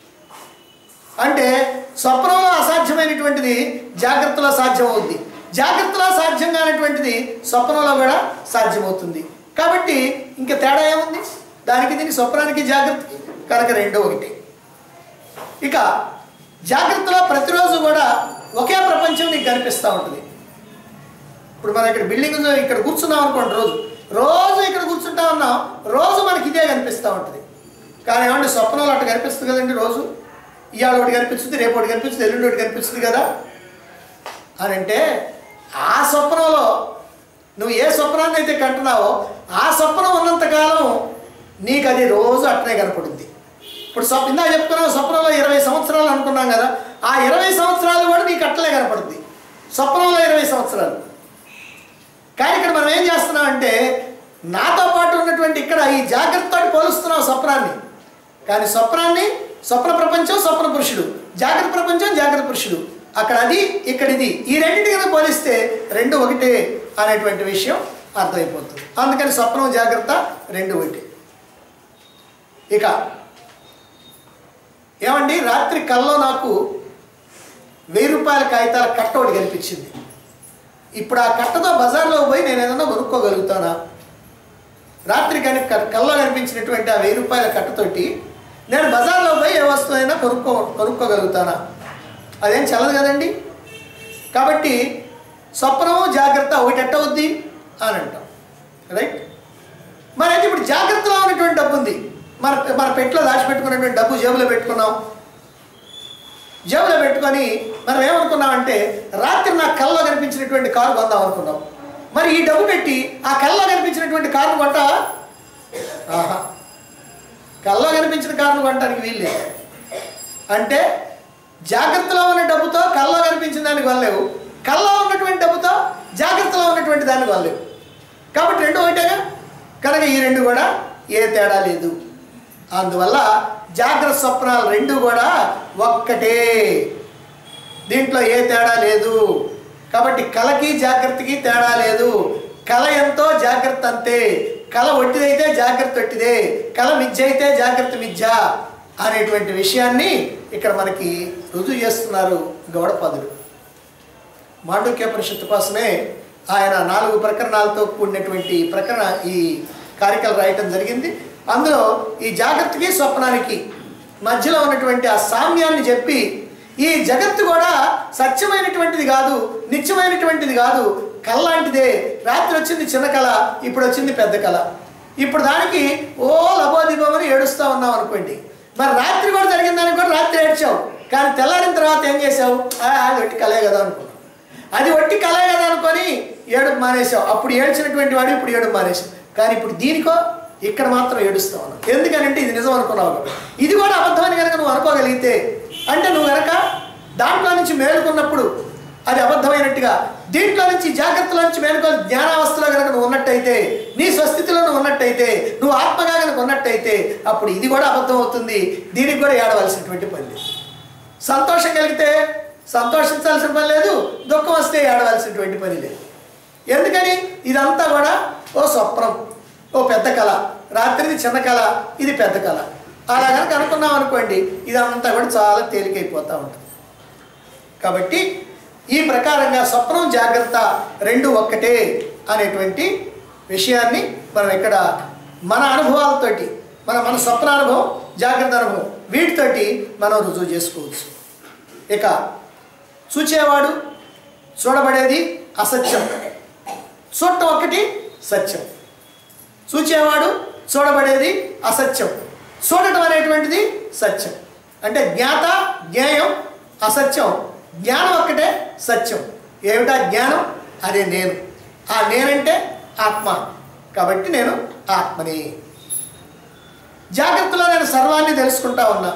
అంటే స్వప్నంలో అసాధ్యమైనటువంటిది జాగ్రత్తలో సాధ్యమవుద్ది జాగ్రత్తలో సాధ్యం కానటువంటిది స్వప్నంలో కూడా సాధ్యమవుతుంది కాబట్టి ఇంకా తేడా ఏముంది దానికి దీనికి స్వప్నానికి జాగ్రత్తకి కనుక రెండో ఒకటి ఇక జాగ్రత్తలో ప్రతిరోజు కూడా ఒకే ప్రపంచం నీకు కనిపిస్తూ ఉంటుంది ఇప్పుడు మనం ఇక్కడ బిల్డింగ్ ఇక్కడ కూర్చున్నాం అనుకోండి రోజు రోజు ఇక్కడ కూర్చుంటా ఉన్నాం రోజు మనకి ఇదే కనిపిస్తూ ఉంటుంది కానీ ఏమంటే స్వప్నంలో అట్లా కనిపిస్తుంది కదండి రోజు ఇవాళ ఒకటి కనిపిస్తుంది రేపు ఒకటి కనిపిస్తుంది ఎల్లుండి ఒకటి కనిపిస్తుంది కదా అని అంటే ఆ స్వప్నంలో నువ్వు ఏ స్వప్నాన్ని అయితే కంటున్నావో ఆ స్వప్నం ఉన్నంతకాలం నీకు అది రోజు అట్లనే కనపడుద్ది ఇప్పుడు స్వప్న ఇందా చెప్పుకున్నావు స్వప్నంలో ఇరవై సంవత్సరాలు అనుకున్నాం కదా ఆ ఇరవై సంవత్సరాలు కూడా నీకు అట్లనే కనపడుద్ది స్వప్నంలో ఇరవై సంవత్సరాలు కానీ ఇక్కడ మనం ఏం చేస్తున్నాం అంటే నాతో పాటు ఉన్నటువంటి ఇక్కడ ఈ జాగ్రత్తతో పోలుస్తున్నాం స్వప్నాన్ని కానీ స్వప్నాన్ని స్వప్న ప్రపంచం స్వప్న పురుషుడు జాగ్రత్త ప్రపంచం జాగ్రత్త పురుషుడు అక్కడ అది ఇక్కడ ఇది ఈ రెండింటి కింద పోలిస్తే రెండు ఒకటే అనేటువంటి విషయం అర్థమైపోతుంది అందుకని స్వప్నం జాగ్రత్త రెండు ఒకటి ఇక ఏమండి రాత్రి కల్లో నాకు వెయ్యి రూపాయల కాగితాల కట్ట ఒకటి కనిపించింది ఇప్పుడు ఆ కట్టతో బజార్లో పోయి నేను ఏదైనా కొనుక్కోగలుగుతానా రాత్రి కని కల్లో కనిపించినటువంటి ఆ వెయ్యి రూపాయల కట్టతోటి నేను బజార్లో పోయి ఏ వస్తువైనా కొనుక్కో కొనుక్కోగలుగుతానా అదేం చల్లదు కదండి కాబట్టి స్వప్నము జాగ్రత్త ఒకటి ఎట్ట అవుద్ది అని అంటాం రైట్ మరి అయితే ఇప్పుడు జాగ్రత్తలో ఉన్నటువంటి డబ్బు ఉంది మన మన పెట్లో దాచిపెట్టుకున్నటువంటి డబ్బు జేబులో పెట్టుకున్నాం జేబులో పెట్టుకొని మనం ఏమనుకున్నామంటే రాత్రి నాకు కళ్ళలో కనిపించినటువంటి కారు కొందాం అనుకున్నాం మరి ఈ డబ్బు పెట్టి ఆ కళ్ళలో కనిపించినటువంటి కారును కొంటావా ఆహా కళ్ళలో కనిపించిన కారును కొనడానికి వీల్లేదు అంటే జాగ్రత్తలో ఉన్న డబ్బుతో కళ్ళలో కనిపించిన దానికి కొనలేవు కళ్ళలో ఉన్నటువంటి డబ్బుతో జాగ్రత్తలో ఉన్నటువంటి దాన్ని కొనలేవు కాబట్టి రెండు ఒకటేగా కనుక ఈ రెండు కూడా ఏ తేడా లేదు అందువల్ల జాగ్రత్త స్వప్నాలు రెండు కూడా ఒక్కటే దీంట్లో ఏ తేడా లేదు కాబట్టి కళకి జాగ్రత్తకి తేడా లేదు కళ ఎంతో జాగ్రత్త అంతే కళ ఒట్టిదైతే జాగ్రత్త ఒట్టిదే కళ మిథ్య అయితే జాగ్రత్త మిథ్య అనేటువంటి విషయాన్ని ఇక్కడ మనకి రుజువు చేస్తున్నారు గౌడపదుడు మాండుక్య పరిషత్తు కోసమే ఆయన నాలుగు ప్రకరణాలతో కూడినటువంటి ప్రకరణ ఈ కారికలు రాయటం జరిగింది అందులో ఈ జాగ్రత్తకి స్వప్నానికి మధ్యలో ఉన్నటువంటి ఆ సామ్యాన్ని చెప్పి ఈ జగత్తు కూడా సత్యమైనటువంటిది కాదు నిత్యమైనటువంటిది కాదు కళ లాంటిదే రాత్రి వచ్చింది చిన్న కళ ఇప్పుడు వచ్చింది పెద్ద కళ ఇప్పుడు దానికి ఓ లబోదిబోమని ఏడుస్తూ ఉన్నాం అనుకోండి మరి రాత్రి కూడా జరిగిన దానికి కూడా రాత్రి ఏడ్చావు కానీ తెల్లారిన తర్వాత ఏం చేసావు "ఆ, అది ఒట్టి కలే కదా అనుకున్నావు అది ఒట్టి కలే కదా అనుకొని ఏడుపు మానేసావు అప్పుడు ఏడ్చినటువంటి వాడు ఇప్పుడు ఏడుపు మానేసావు కానీ ఇప్పుడు దీనికో ఇక్కడ మాత్రం ఏడుస్తా ఉన్నావు ఎందుకనంటే ఇది నిజం అనుకున్నావు కాబట్టి. ఇది కూడా అబద్ధమని కనుక నువ్వు అనుకోగలిగితే అంటే నువ్వు కనుక దాంట్లో నుంచి మేలుకున్నప్పుడు అది అబద్ధమైనట్టుగా దీంట్లో నుంచి జాగ్రత్తలో నుంచి మేలుకొని జ్ఞానావస్థలో కనుక నువ్వు ఉన్నట్టయితే నీ స్వస్థితిలో నువ్వు ఉన్నట్టయితే నువ్వు ఆత్మగా కనుక ఉన్నట్టయితే అప్పుడు ఇది కూడా అబద్ధం అవుతుంది దీనికి కూడా ఏడవలసినటువంటి పని లేదు సంతోషం కలిగితే సంతోషించాల్సిన పని లేదు దుఃఖం వస్తే ఏడవలసినటువంటి పని లేదు ఎందుకని ఇదంతా కూడా ఓ స్వప్నం ఓ పెద్ద కళ రాత్రిది చిన్న కళ ఇది పెద్ద కళ అలా కనుక అనుకున్నాం అనుకోండి ఇదంతా కూడా చాలా తేలికైపోతూ ఉంటుంది కాబట్టి ఈ ప్రకారంగా స్వప్నం జాగ్రత్త రెండు ఒక్కటే అనేటువంటి విషయాన్ని మనం ఇక్కడ మన అనుభవాలతోటి మన మన స్వప్న అనుభవం జాగ్రత్త అనుభవం వీటితోటి మనం రుజువు చేసుకోవచ్చు ఇక చూచేవాడు చూడబడేది అసత్యం చూడటం ఒకటి సత్యం చూచేవాడు చూడబడేది అసత్యం చూడటం అనేటువంటిది సత్యం అంటే జ్ఞాత జ్ఞేయం అసత్యం జ్ఞానం ఒక్కటే సత్యం ఏమిటా జ్ఞానం అదే నేను ఆ నేనంటే ఆత్మ కాబట్టి నేను ఆత్మని జాగ్రత్తలో నేను సర్వాన్ని తెలుసుకుంటా ఉన్నా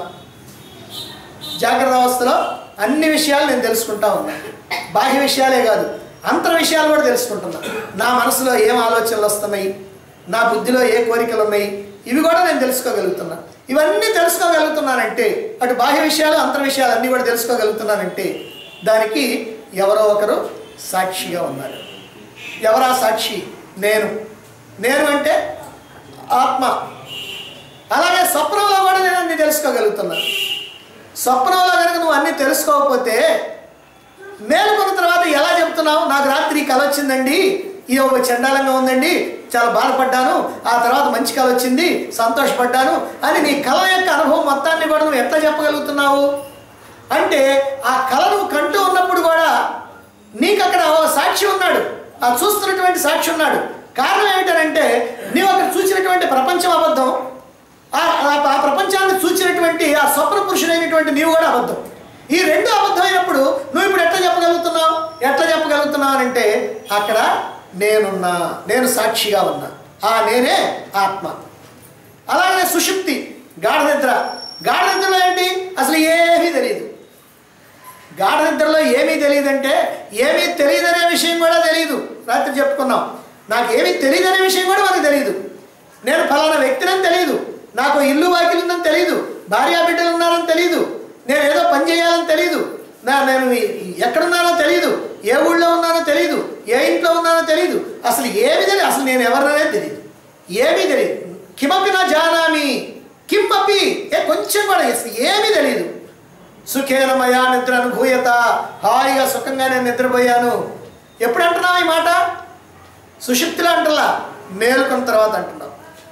జాగ్రత్త అవస్థలో అన్ని విషయాలు నేను తెలుసుకుంటా ఉన్నా బాహ్య విషయాలే కాదు అంతర్ విషయాలు కూడా తెలుసుకుంటున్నా నా మనసులో ఏం ఆలోచనలు వస్తున్నాయి నా బుద్ధిలో ఏ కోరికలు ఉన్నాయి ఇవి కూడా నేను తెలుసుకోగలుగుతున్నా ఇవన్నీ తెలుసుకోగలుగుతున్నానంటే అటు బాహ్య విషయాలు అంతర్ విషయాలు అన్నీ కూడా తెలుసుకోగలుగుతున్నానంటే దానికి ఎవరో ఒకరు సాక్షిగా ఉన్నారు ఎవరా సాక్షి నేను నేను అంటే ఆత్మ అలాగే స్వప్నంలో కూడా నేను అన్ని తెలుసుకోగలుగుతున్నా స్వప్నంలో కనుక నువ్వు అన్నీ తెలుసుకోకపోతే మేలుకున్న తర్వాత ఎలా చెప్తున్నావు నాకు రాత్రి ఈ కల వచ్చిందండి ఇది ఒక చండాలంగా ఉందండి చాలా బాధపడ్డాను ఆ తర్వాత మంచి కళ వచ్చింది సంతోషపడ్డాను అని నీ కళ యొక్క అనుభవం మొత్తాన్ని కూడా నువ్వు ఎట్లా చెప్పగలుగుతున్నావు అంటే ఆ కళ నువ్వు కంటూ ఉన్నప్పుడు కూడా నీకు అక్కడ ఓ సాక్షి ఉన్నాడు ఆ చూస్తున్నటువంటి సాక్షి ఉన్నాడు కారణం ఏమిటంటే నీవు అక్కడ చూసినటువంటి ప్రపంచం అబద్ధం ఆ ఆ- ఆ ప్రపంచాన్ని చూసినటువంటి ఆ స్వప్న పురుషుడైనటువంటి నీవు కూడా అబద్ధం ఈ రెండు అబద్ధమైనప్పుడు నువ్వు ఇప్పుడు ఎట్లా చెప్పగలుగుతున్నావు ఎట్లా చెప్పగలుగుతున్నావు అని అంటే అక్కడ నేనున్నా నేను సాక్షిగా ఉన్నా ఆ నేనే ఆత్మ అలాగే సుషుప్తి గాఢ నిద్ర గాఢ నిద్రలో ఏంటి అసలు ఏమీ తెలియదు గాఢ నిద్రలో ఏమీ తెలియదంటే ఏమీ తెలియదనే విషయం కూడా తెలియదు రాత్రి చెప్పుకున్నాం నాకు ఏమీ తెలియదనే విషయం కూడా మనకు తెలియదు నేను ఫలానా వ్యక్తినని తెలియదు నాకు ఇల్లు వాకిలు ఉందని తెలియదు భార్యా బిడ్డలు ఉన్నారని తెలియదు నేను ఏదో పని చేయాలని తెలియదు నా నేను ఈ- ఎక్కడున్నానో తెలియదు ఏ ఊళ్ళో ఉన్నానో తెలియదు ఏ ఇంట్లో ఉన్నానో తెలియదు అసలు ఏమీ తెలియదు అసలు నేను ఎవరిననే తెలియదు ఏమీ తెలియదు కిమపి నా జానామి కింపపి ఏ కొంచెం కూడా అసలు ఏమీ తెలియదు సుఖేనమయా నిద్ర అనుభూయత హాయిగా సుఖంగా నేను నిద్రపోయాను ఎప్పుడు అంటున్నావు ఈ మాట సుషుప్తిలో అంటలా మేలుకున్న తర్వాత అంటున్నావు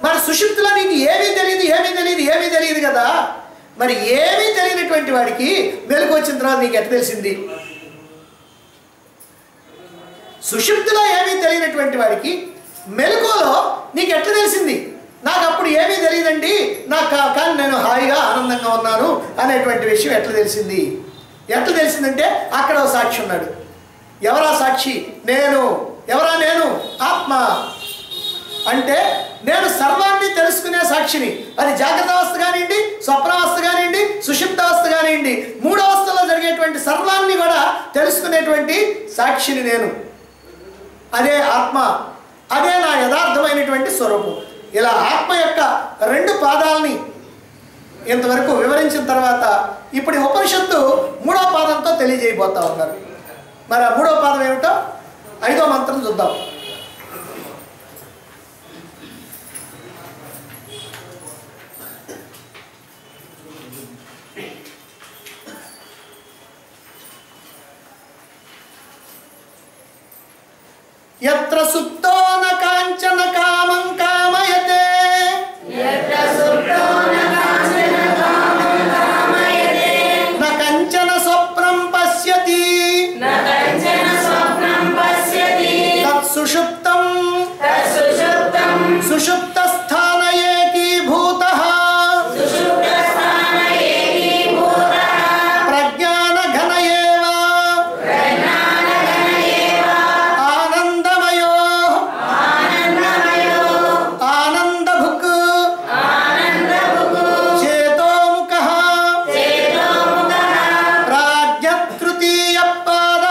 మరి సుషుప్తిలో నీకు ఏమీ తెలియదు ఏమీ తెలియదు ఏమీ తెలియదు కదా మరి ఏమీ తెలియనటువంటి వాడికి మెలకు వచ్చిన తర్వాత నీకు ఎట్లా తెలిసింది సుషుప్తిలో ఏమీ తెలియనటువంటి వాడికి మెలకువలో నీకు ఎట్లా తెలిసింది నాకు అప్పుడు ఏమీ తెలియదండి నాకు కా- కానీ నేను హాయిగా ఆనందంగా ఉన్నాను అనేటువంటి విషయం ఎట్లా తెలిసింది ఎట్లా తెలిసిందంటే అక్కడ ఓ సాక్షి ఉన్నాడు ఎవరా సాక్షి నేను ఎవరా నేను ఆత్మ అంటే నేను సర్వాన్ని తెలుసుకునే సాక్షిని అది జాగ్రత్త అవస్థ కానివ్వండి స్వప్నావస్థ కానివ్వండి సుషిప్తావస్థ కానివ్వండి మూడవస్థలో జరిగేటువంటి సర్వాన్ని కూడా తెలుసుకునేటువంటి సాక్షిని నేను అదే ఆత్మ అదే నా యథార్థమైనటువంటి స్వరూపం ఇలా ఆత్మ యొక్క రెండు పాదాలని ఇంతవరకు వివరించిన తర్వాత ఇప్పుడు ఈ ఉపనిషత్తు మూడో పాదంతో తెలియజేయబోతా ఉన్నారు మరి ఆ మూడో పాదం ఏమిటో ఐదో మంత్రం చూద్దాం ఎత్ర సుప్తో న కాంచన కామం కామయతే న కంచన స్వప్నం పశ్యతి తత్ సుషుప్తం సుషుప్త స్థాన ఏకీభూత ప్రజ్ఞాన ఘన ఏవ ఆనందమయో ఆనందభుక్ చేతోముఖ ప్రాజ్ఞతృతీయ పాద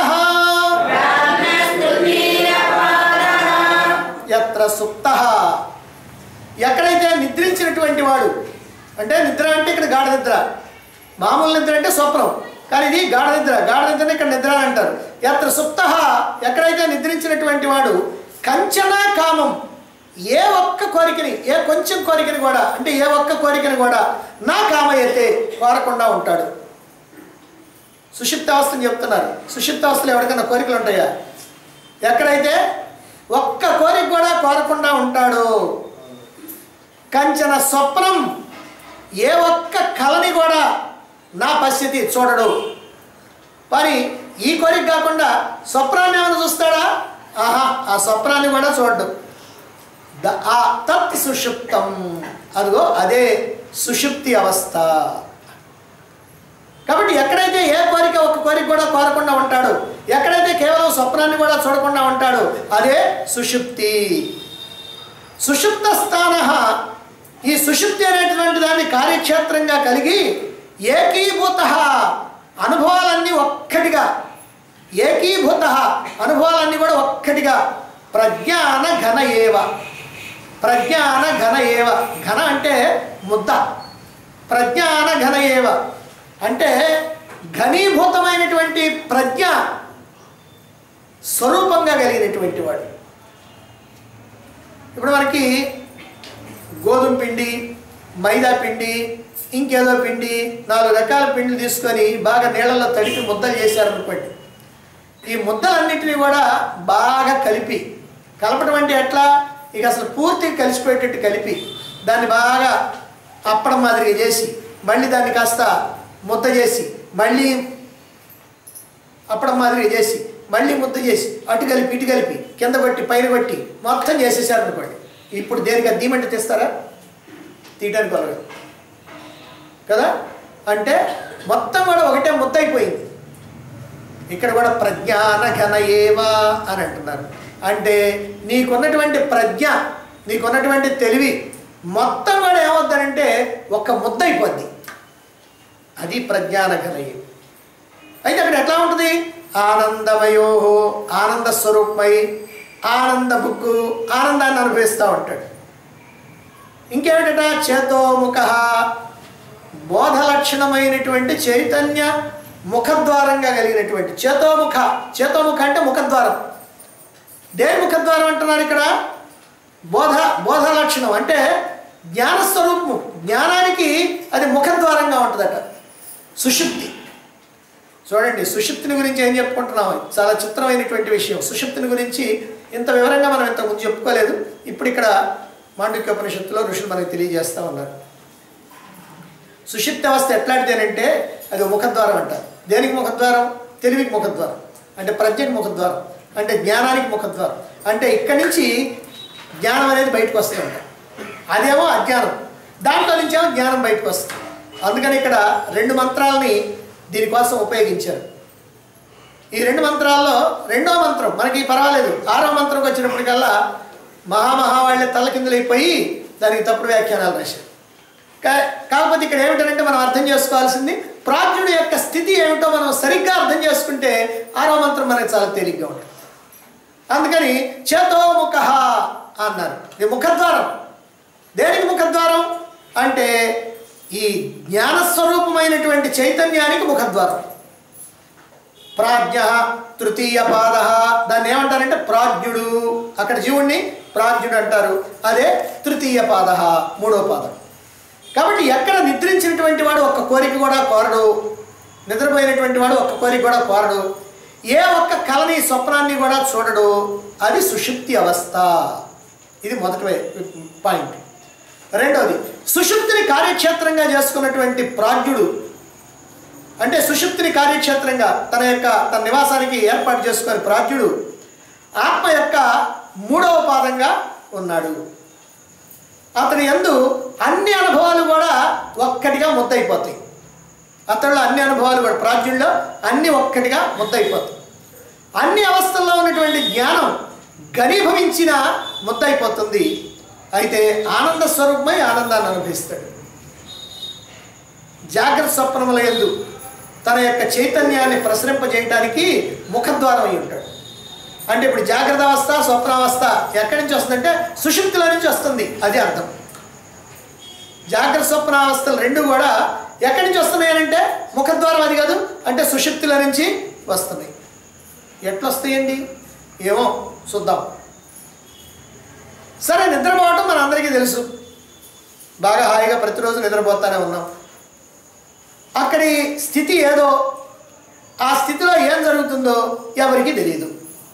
ఎత్ర సుప్త ఎక్కడైతే నిద్రించినటువంటి వాడు అంటే నిద్ర అంటే ఇక్కడ గాఢ నిద్ర మామూలు నిద్ర అంటే స్వప్నం కానీ ఇది గాఢ నిద్ర గాఢ నిద్రని ఇక్కడ నిద్ర అని అంటారు ఎత్ర సుప్త ఎక్కడైతే నిద్రించినటువంటి వాడు కంచన కామం ఏ ఒక్క కోరికని ఏ కొంచెం కోరికని కూడా అంటే ఏ ఒక్క కోరికని కూడా నా కామయతే కోరకుండా ఉంటాడు సుషిప్తావస్థని చెప్తున్నారు సుషిప్తావస్థలో ఎవరికైనా కోరికలు ఉంటాయా ఎక్కడైతే ఒక్క కోరిక కూడా కోరకుండా ఉంటాడు కంచన స్వప్నం ఏ ఒక్క కళని కూడా నా పరిస్థితి చూడడు మరి ఈ కోరిక కాకుండా స్వప్నాన్ని ఏమైనా చూస్తాడా ఆహా ఆ స్వప్నాన్ని కూడా చూడడు ద- ఆ తత్ సుషుప్తం అదిగో అదే సుషుప్తి అవస్థ కాబట్టి ఎక్కడైతే ఏ కోరిక ఒక కోరిక కూడా కోరకుండా ఉంటాడు ఎక్కడైతే కేవలం స్వప్నాన్ని కూడా చూడకుండా ఉంటాడు అదే సుషుప్తి సుషుప్త స్థాన ఈ సుషుప్తి అనేటువంటి దాన్ని కార్యక్షేత్రంగా కలిగి ఏకీభూత అనుభవాలన్నీ ఒక్కటిగా ఏకీభూత అనుభవాలన్నీ కూడా ఒక్కటిగా ప్రజ్ఞాన ఘన ఏవ ప్రజ్ఞాన ఘన ఏవ ఘన అంటే ముద్ద ప్రజ్ఞాన ఘన ఏవ అంటే ఘనీభూతమైనటువంటి ప్రజ్ఞ స్వరూపంగా కలిగినటువంటి వాడు ఇప్పుడు మనకి గోధుమ పిండి మైదా పిండి ఇంకేదో పిండి నాలుగు రకాల పిండిలు తీసుకొని బాగా నీళ్ళల్లో తడిపి ముద్దలు చేశారనుకోండి ఈ ముద్దలన్నింటినీ కూడా బాగా కలిపి కలపడం అంటే ఎట్లా ఇక అసలు పూర్తిగా కలిసిపోయేటట్టు కలిపి దాన్ని బాగా అప్పడం మాదిరిగా చేసి మళ్ళీ దాన్ని కాస్త ముద్ద చేసి మళ్ళీ అప్పడం మాదిరిగా చేసి మళ్ళీ ముద్ద చేసి అటు కలిపి ఇటు కలిపి కింద కొట్టి పైన కొట్టి మొత్తం చేసేసారు అనుకోండి ఇప్పుడు దేనికి అది దీమంటే తెస్తారా తీయటానికి కొలగదు కదా అంటే మొత్తం కూడా ఒకటే ముద్ద అయిపోయింది ఇక్కడ కూడా ప్రజ్ఞాన ఘన ఏవా అని అంటున్నారు అంటే నీకున్నటువంటి ప్రజ్ఞ నీకున్నటువంటి తెలివి మొత్తం కూడా ఏమవుతారంటే ఒక ముద్ద అయిపోద్ది అది ప్రజ్ఞాన ఘన ఏవ అయితే అక్కడ ఎట్లా ఉంటుంది ఆనందమయో ఆనంద స్వరూపమై ఆనంద బుక్కు ఆనందాన్ని అనుభవిస్తూ ఉంటాడు ఇంకేమిటట చేతోముఖ బోధ లక్షణమైనటువంటి చైతన్య ముఖద్వారంగా కలిగినటువంటి చేతోముఖ చేతోముఖ అంటే ముఖద్వారం దేని ముఖద్వారం అంటున్నారు ఇక్కడ బోధ బోధ లక్షణం అంటే జ్ఞానస్వరూపము జ్ఞానానికి అది ముఖద్వారంగా ఉంటుందట సుషుప్తి చూడండి సుషుప్తిని గురించి ఏం చెప్పుకుంటున్నాం చాలా చిత్రమైనటువంటి విషయం సుషుప్తిని గురించి ఇంత వివరంగా మనం ఇంతకుముందు చెప్పుకోలేదు ఇప్పుడు ఇక్కడ మాండవిక ఉపనిషత్తులో ఋషులు మనకి తెలియజేస్తూ ఉన్నారు సుషిప్త అవస్థ ఎట్లాంటిదేనంటే అది ముఖద్వారం అంటారు దేనికి ముఖద్వారం తెలివికి ముఖద్వారం అంటే ప్రజ్ఞకి ముఖద్వారం అంటే జ్ఞానానికి ముఖద్వారం అంటే ఇక్కడి నుంచి జ్ఞానం అనేది బయటకు వస్తుంది అదేమో అజ్ఞానం దాంట్లో నుంచేమో జ్ఞానం బయటకు వస్తుంది అందుకని ఇక్కడ రెండు మంత్రాలని దీనికోసం ఉపయోగించారు ఈ రెండు మంత్రాల్లో రెండో మంత్రం మనకి పర్వాలేదు ఆరో మంత్రంకి వచ్చినప్పటికల్లా మహామహా వాళ్ళే తలకిందులైపోయి దానికి తప్పుడు వ్యాఖ్యానాలు రాశారు కా- కాకపోతే ఇక్కడ ఏమిటంటే మనం అర్థం చేసుకోవాల్సింది ప్రాజ్ఞుడి యొక్క స్థితి ఏమిటో మనం సరిగ్గా అర్థం చేసుకుంటే ఆరో మంత్రం మనకి చాలా తేలిగ్గా ఉంటుంది అందుకని చేతోముఖ అన్నారు ఇది ముఖద్వారం దేనికి ముఖద్వారం అంటే ఈ జ్ఞానస్వరూపమైనటువంటి చైతన్యానికి ముఖద్వారం ప్రాజ్ఞ తృతీయ పాద దాన్ని ఏమంటారంటే ప్రాజ్ఞుడు అక్కడ జీవుణ్ణి ప్రాజ్ఞుడు అంటారు అదే తృతీయ పాద మూడో పాదం కాబట్టి ఎక్కడ నిద్రించినటువంటి వాడు ఒక్క కోరిక కూడా కోరడు నిద్రపోయినటువంటి వాడు ఒక్క కోరిక కూడా కోరడు ఏ ఒక్క కళని స్వప్నాన్ని కూడా చూడడు అది సుషుప్తి అవస్థ ఇది మొదటి వై- పాయింట్ రెండవది సుషుప్తిని కార్యక్షేత్రంగా చేసుకున్నటువంటి ప్రాజ్ఞుడు అంటే సుషుప్తిని కార్యక్షేత్రంగా తన యొక్క తన నివాసానికి ఏర్పాటు చేసుకుని ప్రాజ్ఞుడు ఆత్మ యొక్క మూడవ పాదంగా ఉన్నాడు అతని యందు అన్ని అనుభవాలు కూడా ఒక్కటిగా ముద్దయిపోతాయి అతడిలో అన్ని అనుభవాలు కూడా ప్రాజ్ఞుల్లో అన్ని ఒక్కటిగా ముద్దయిపోతాయి అన్ని అవస్థల్లో ఉన్నటువంటి జ్ఞానం ఘనీభవించిన ముద్దయిపోతుంది అయితే ఆనంద స్వరూపమై ఆనందాన్ని అనుభవిస్తాడు జాగ్రత్త స్వప్నముల యందు తన యొక్క చైతన్యాన్ని ప్రసరింపజేయటానికి ముఖద్వారం అయి ఉంటాడు అంటే ఇప్పుడు జాగ్రత్త అవస్థ స్వప్నావస్థ ఎక్కడి నుంచి వస్తుందంటే సుషుప్తిలో నుంచి వస్తుంది అది అర్థం జాగ్రత్త స్వప్నావస్థలు రెండు కూడా ఎక్కడి నుంచి వస్తున్నాయి అంటే ముఖద్వారం అది కాదు అంటే సుషుప్తిలో నుంచి వస్తున్నాయి ఎట్లా వస్తాయండి ఏమో చూద్దాం సరే నిద్రపోవటం మన అందరికీ తెలుసు బాగా హాయిగా ప్రతిరోజు నిద్రపోతానే ఉన్నాం అక్కడి స్థితి ఏదో ఆ స్థితిలో ఏం జరుగుతుందో ఎవరికీ తెలియదు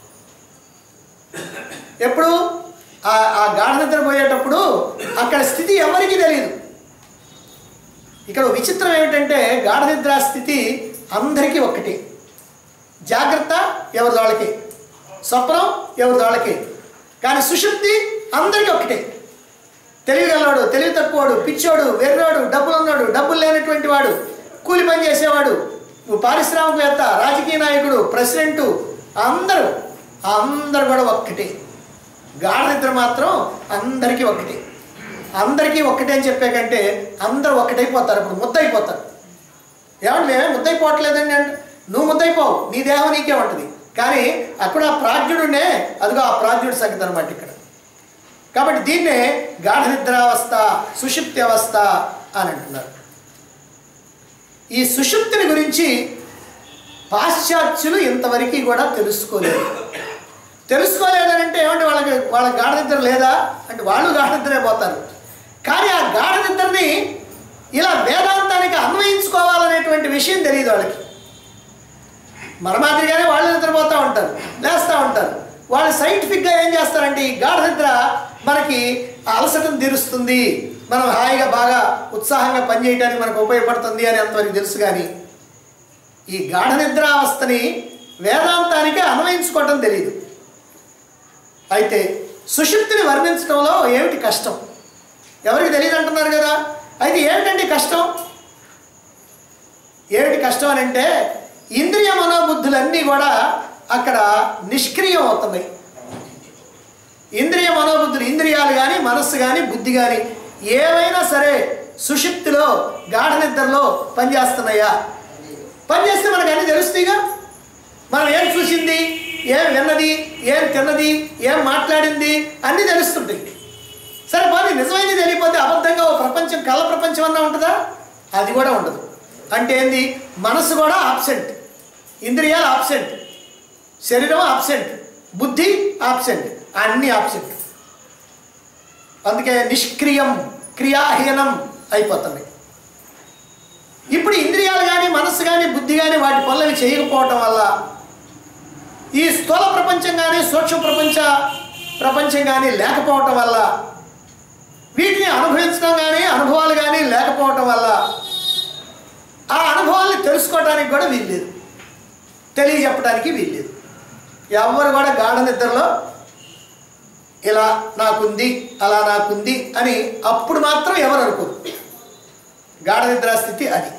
ఎప్పుడు ఆ ఆ గాఢ నిద్రపోయేటప్పుడు అక్కడ స్థితి ఎవరికీ తెలియదు ఇక్కడ విచిత్రం ఏమిటంటే గాఢ నిద్ర స్థితి అందరికీ ఒక్కటి జాగ్రత్త ఎవరి వాళ్ళకి స్వప్నం ఎవరి వాళ్ళకి కానీ సుషుప్తి అందరికీ ఒకటే తెలివిగలవాడు తెలివి తక్కువవాడు పిచ్చోడు వెర్రోడు డబ్బులు ఉన్నాడు డబ్బులు లేనటువంటి వాడు కూలి పని చేసేవాడు పారిశ్రామికవేత్త రాజకీయ నాయకుడు ప్రెసిడెంటు అందరూ అందరూ కూడా ఒక్కటే గాఢ నిద్ర మాత్రం అందరికీ ఒకటే అందరికీ ఒక్కటే అని చెప్పే కంటే అందరూ ఒక్కటైపోతారు ఇప్పుడు ముద్దయిపోతారు ఏమంటే మేమే ముద్దయిపోవట్లేదండి అంటే నువ్వు ముద్దయిపోవు నీ దేహం నీకే ఉంటుంది కానీ అక్కడ ఆ ప్రాజ్ఞుడునే అదిగో ఆ ప్రాజ్ఞుడి సంగతి అనమాట ఇక్కడ కాబట్టి దీన్నే గాఢ నిద్రావస్థ సుషుప్తి అవస్థ అని అంటున్నారు ఈ సుషుప్తిని గురించి పాశ్చాత్యులు ఇంతవరకు కూడా తెలుసుకోలేదు తెలుసుకోలేదని అంటే ఏమంటే వాళ్ళకి వాళ్ళ గాఢ నిద్ర లేదా అంటే వాళ్ళు గాఢ నిద్రే పోతారు కానీ ఆ గాఢ నిద్రని ఇలా వేదాంతానికి అన్వయించుకోవాలనేటువంటి విషయం తెలియదు వాళ్ళకి మన మాదిరిగానే వాళ్ళు నిద్రపోతూ ఉంటారు లేస్తూ ఉంటారు వాళ్ళు సైంటిఫిక్గా ఏం చేస్తారంటే ఈ గాఢ నిద్ర మనకి ఆ అలసటను తీరుస్తుంది మనం హాయిగా బాగా ఉత్సాహంగా పనిచేయడానికి మనకు ఉపయోగపడుతుంది అని అంతవరకు తెలుసు కానీ ఈ గాఢ నిద్రావస్థని వేదాంతానికి అన్వయించుకోవటం తెలియదు అయితే సుషుప్తిని వర్ణించడంలో ఏమిటి కష్టం ఎవరికి తెలియదు అంటున్నారు కదా అయితే ఏమిటండి కష్టం ఏమిటి కష్టం అని అంటే ఇంద్రియ మనోబుద్ధులన్నీ కూడా అక్కడ నిష్క్రియం అవుతున్నాయి ఇంద్రియ మనోబుద్ధులు ఇంద్రియాలు కానీ మనస్సు కానీ బుద్ధి కానీ ఏవైనా సరే సుషుప్తిలో గాఢ నిద్రలో పనిచేస్తున్నాయా పనిచేస్తే మనకు అన్నీ తెలుస్తాయిగా మనం ఏం చూసింది ఏం విన్నది ఏం తిన్నది ఏం మాట్లాడింది అన్నీ తెలుస్తుంటాయి సరే పోనీ నిజమైనది తెలియకపోతే అబద్ధంగా ఓ ప్రపంచం కళ్ళ ప్రపంచం అన్నా ఉంటుందా అది కూడా ఉండదు అంటే ఏంది మనసు కూడా ఆబ్సెంట్ ఇంద్రియాలు ఆబ్సెంట్ శరీరం ఆబ్సెంట్ బుద్ధి ఆబ్సెంట్ అన్నీ ఆబ్సెంట్ అందుకే నిష్క్రియం క్రియాహీనం అయిపోతుంది ఇప్పుడు ఇంద్రియాలు కానీ మనస్సు కానీ బుద్ధి కానీ వాటి పనులు చేయకపోవటం వల్ల ఈ స్థూల ప్రపంచం కానీ సూక్ష్మ ప్రపంచ ప్రపంచం కానీ లేకపోవటం వల్ల వీటిని అనుభవించడం కానీ అనుభవాలు కానీ లేకపోవటం వల్ల ఆ అనుభవాల్ని తెలుసుకోవడానికి కూడా వీల్లేదు తెలియజెప్పడానికి వీల్లేదు ఎవరు కూడా గాఢ నిద్రలో ఇలా నాకుంది అలా నాకుంది అని అప్పుడు మాత్రం ఎవరు అనుకోరు గాఢ నిద్ర స్థితి అది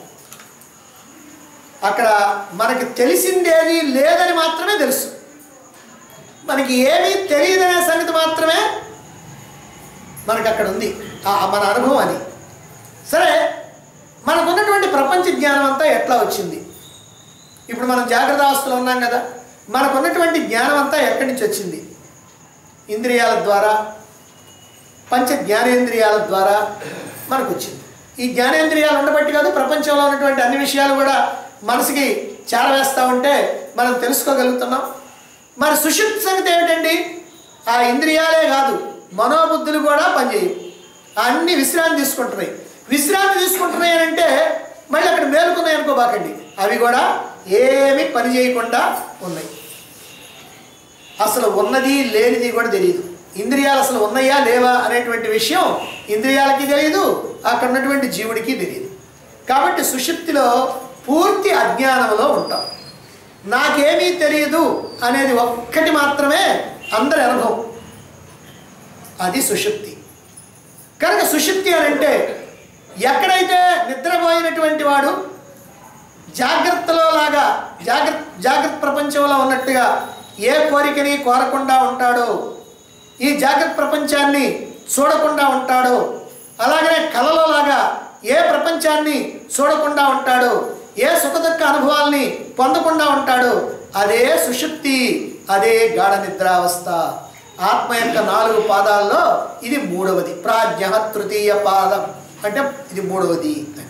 అక్కడ మనకి తెలిసిందేది లేదని మాత్రమే తెలుసు మనకి ఏమీ తెలియదనే సంగతి మాత్రమే మనకు అక్కడ ఉంది ఆ మన అనుభవం అది సరే మనకున్నటువంటి ప్రపంచ జ్ఞానం అంతా ఎట్లా వచ్చింది ఇప్పుడు మనం జాగ్రత్త అవస్థలో ఉన్నాం కదా మనకున్నటువంటి జ్ఞానం అంతా ఎక్కడి నుంచి వచ్చింది ఇంద్రియాల ద్వారా పంచ జ్ఞానేంద్రియాల ద్వారా మనకు వచ్చింది ఈ జ్ఞానేంద్రియాలు ఉండబట్టి కాదు ప్రపంచంలో ఉన్నటువంటి అన్ని విషయాలు కూడా మనసుకి చేరవేస్తూ ఉంటే మనం తెలుసుకోగలుగుతున్నాం మరి సుషుప్తి సంగతి ఏమిటండి ఆ ఇంద్రియాలే కాదు మనోబుద్ధులు కూడా పనిచేయవు అన్ని విశ్రాంతి తీసుకుంటున్నాయి విశ్రాంతి తీసుకుంటున్నాయి అని అంటే మళ్ళీ అక్కడ మేలుకున్నాయి అనుకోబాకండి అవి కూడా ఏమీ పని చేయకుండా ఉన్నాయి అసలు ఉన్నది లేనిది కూడా తెలియదు ఇంద్రియాలు అసలు ఉన్నాయా లేవా అనేటువంటి విషయం ఇంద్రియాలకి తెలియదు అక్కడ ఉన్నటువంటి జీవుడికి తెలియదు కాబట్టి సుషుప్తిలో పూర్తి అజ్ఞానంలో ఉంటాం నాకేమీ తెలియదు అనేది ఒక్కటి మాత్రమే అందరి అనుభవం అది సుషుప్తి కనుక సుషుప్తి అని అంటే ఎక్కడైతే నిద్రపోయినటువంటి వాడు జాగ్రత్తలో లాగా జాగ్రత్త జాగ్రత్త ప్రపంచంలో ఉన్నట్టుగా ఏ కోరికని కోరకుండా ఉంటాడో ఈ జాగ్రత్త ప్రపంచాన్ని చూడకుండా ఉంటాడో అలాగనే కలలో లాగా ఏ ప్రపంచాన్ని చూడకుండా ఉంటాడో ఏ సుఖదుఖ అనుభవాల్ని పొందకుండా ఉంటాడో అదే సుషుప్తి అదే గాఢ నిద్రావస్థ ఆత్మ యొక్క నాలుగు పాదాల్లో ఇది మూడవది ప్రాజ్ఞ తృతీయ పాదం అంటే ఇది మూడవది అని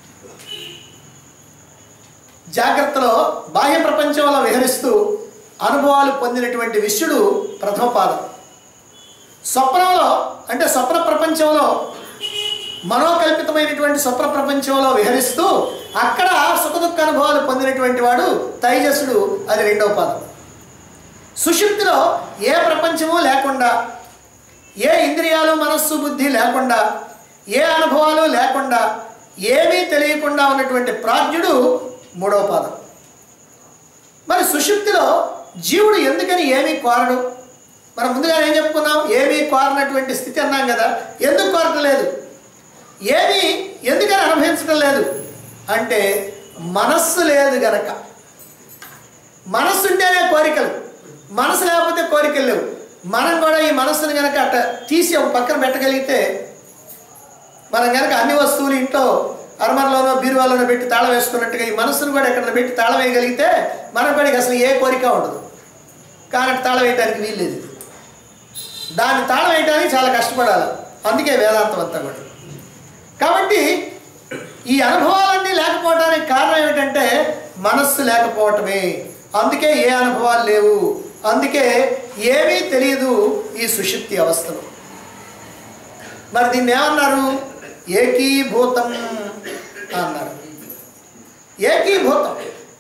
జాగ్రత్తలో బాహ్య ప్రపంచంలో విహరిస్తూ అనుభవాలు పొందినటువంటి విష్ణుడు ప్రథమ పాదం స్వప్నంలో అంటే స్వప్న ప్రపంచంలో మనోకల్పితమైనటువంటి స్వప్న ప్రపంచంలో విహరిస్తూ అక్కడ సుఖదుఖ అనుభవాలు పొందినటువంటి వాడు తైజసుడు అది రెండవ పాదం సుషుప్తిలో ఏ ప్రపంచము లేకుండా ఏ ఇంద్రియాలు మనస్సు బుద్ధి లేకుండా ఏ అనుభవాలు లేకుండా ఏమీ తెలియకుండా ఉన్నటువంటి ప్రాజ్ఞుడు మూడవ పాదం మరి సుషుప్తిలో జీవుడు ఎందుకని ఏమీ కోరడు మనం ముందుగా ఏం చెప్పుకున్నాం ఏమీ కోరనటువంటి స్థితి అన్నాం కదా ఎందుకు కోరటం లేదు ఏమీ ఎందుకని అనుభవించడం లేదు అంటే మనస్సు లేదు గనక మనస్సు ఉంటేనే కోరికలు మనసు లేకపోతే కోరికలు లేవు మనం కూడా ఈ మనస్సును కనుక అట్ట తీసి ఒక పక్కన పెట్టగలిగితే మనం కనుక అన్ని వస్తువులు ఇంట్లో అరమరలోనో బీరువాలోనో పెట్టి తాళం వేసుకున్నట్టుగా ఈ మనస్సును కూడా ఎక్కడ పెట్టి తాళం వేయగలిగితే మనకు కూడా ఇక అసలు ఏ కోరిక ఉండదు కాబట్టి తాళం వేయడానికి వీల్లేదు దాన్ని తాళం వేయడానికి చాలా కష్టపడాలి అందుకే వేదాంతం అంతా కూడా కాబట్టి ఈ అనుభవాలన్నీ లేకపోవడానికి కారణం ఏమిటంటే మనస్సు లేకపోవటమే అందుకే ఏ అనుభవాలు లేవు అందుకే ఏమీ తెలియదు ఈ సుషుప్తి అవస్థలో మరి దీన్ని ఏమన్నారు ఏకీభూతం అన్నారు ఏకీభూతం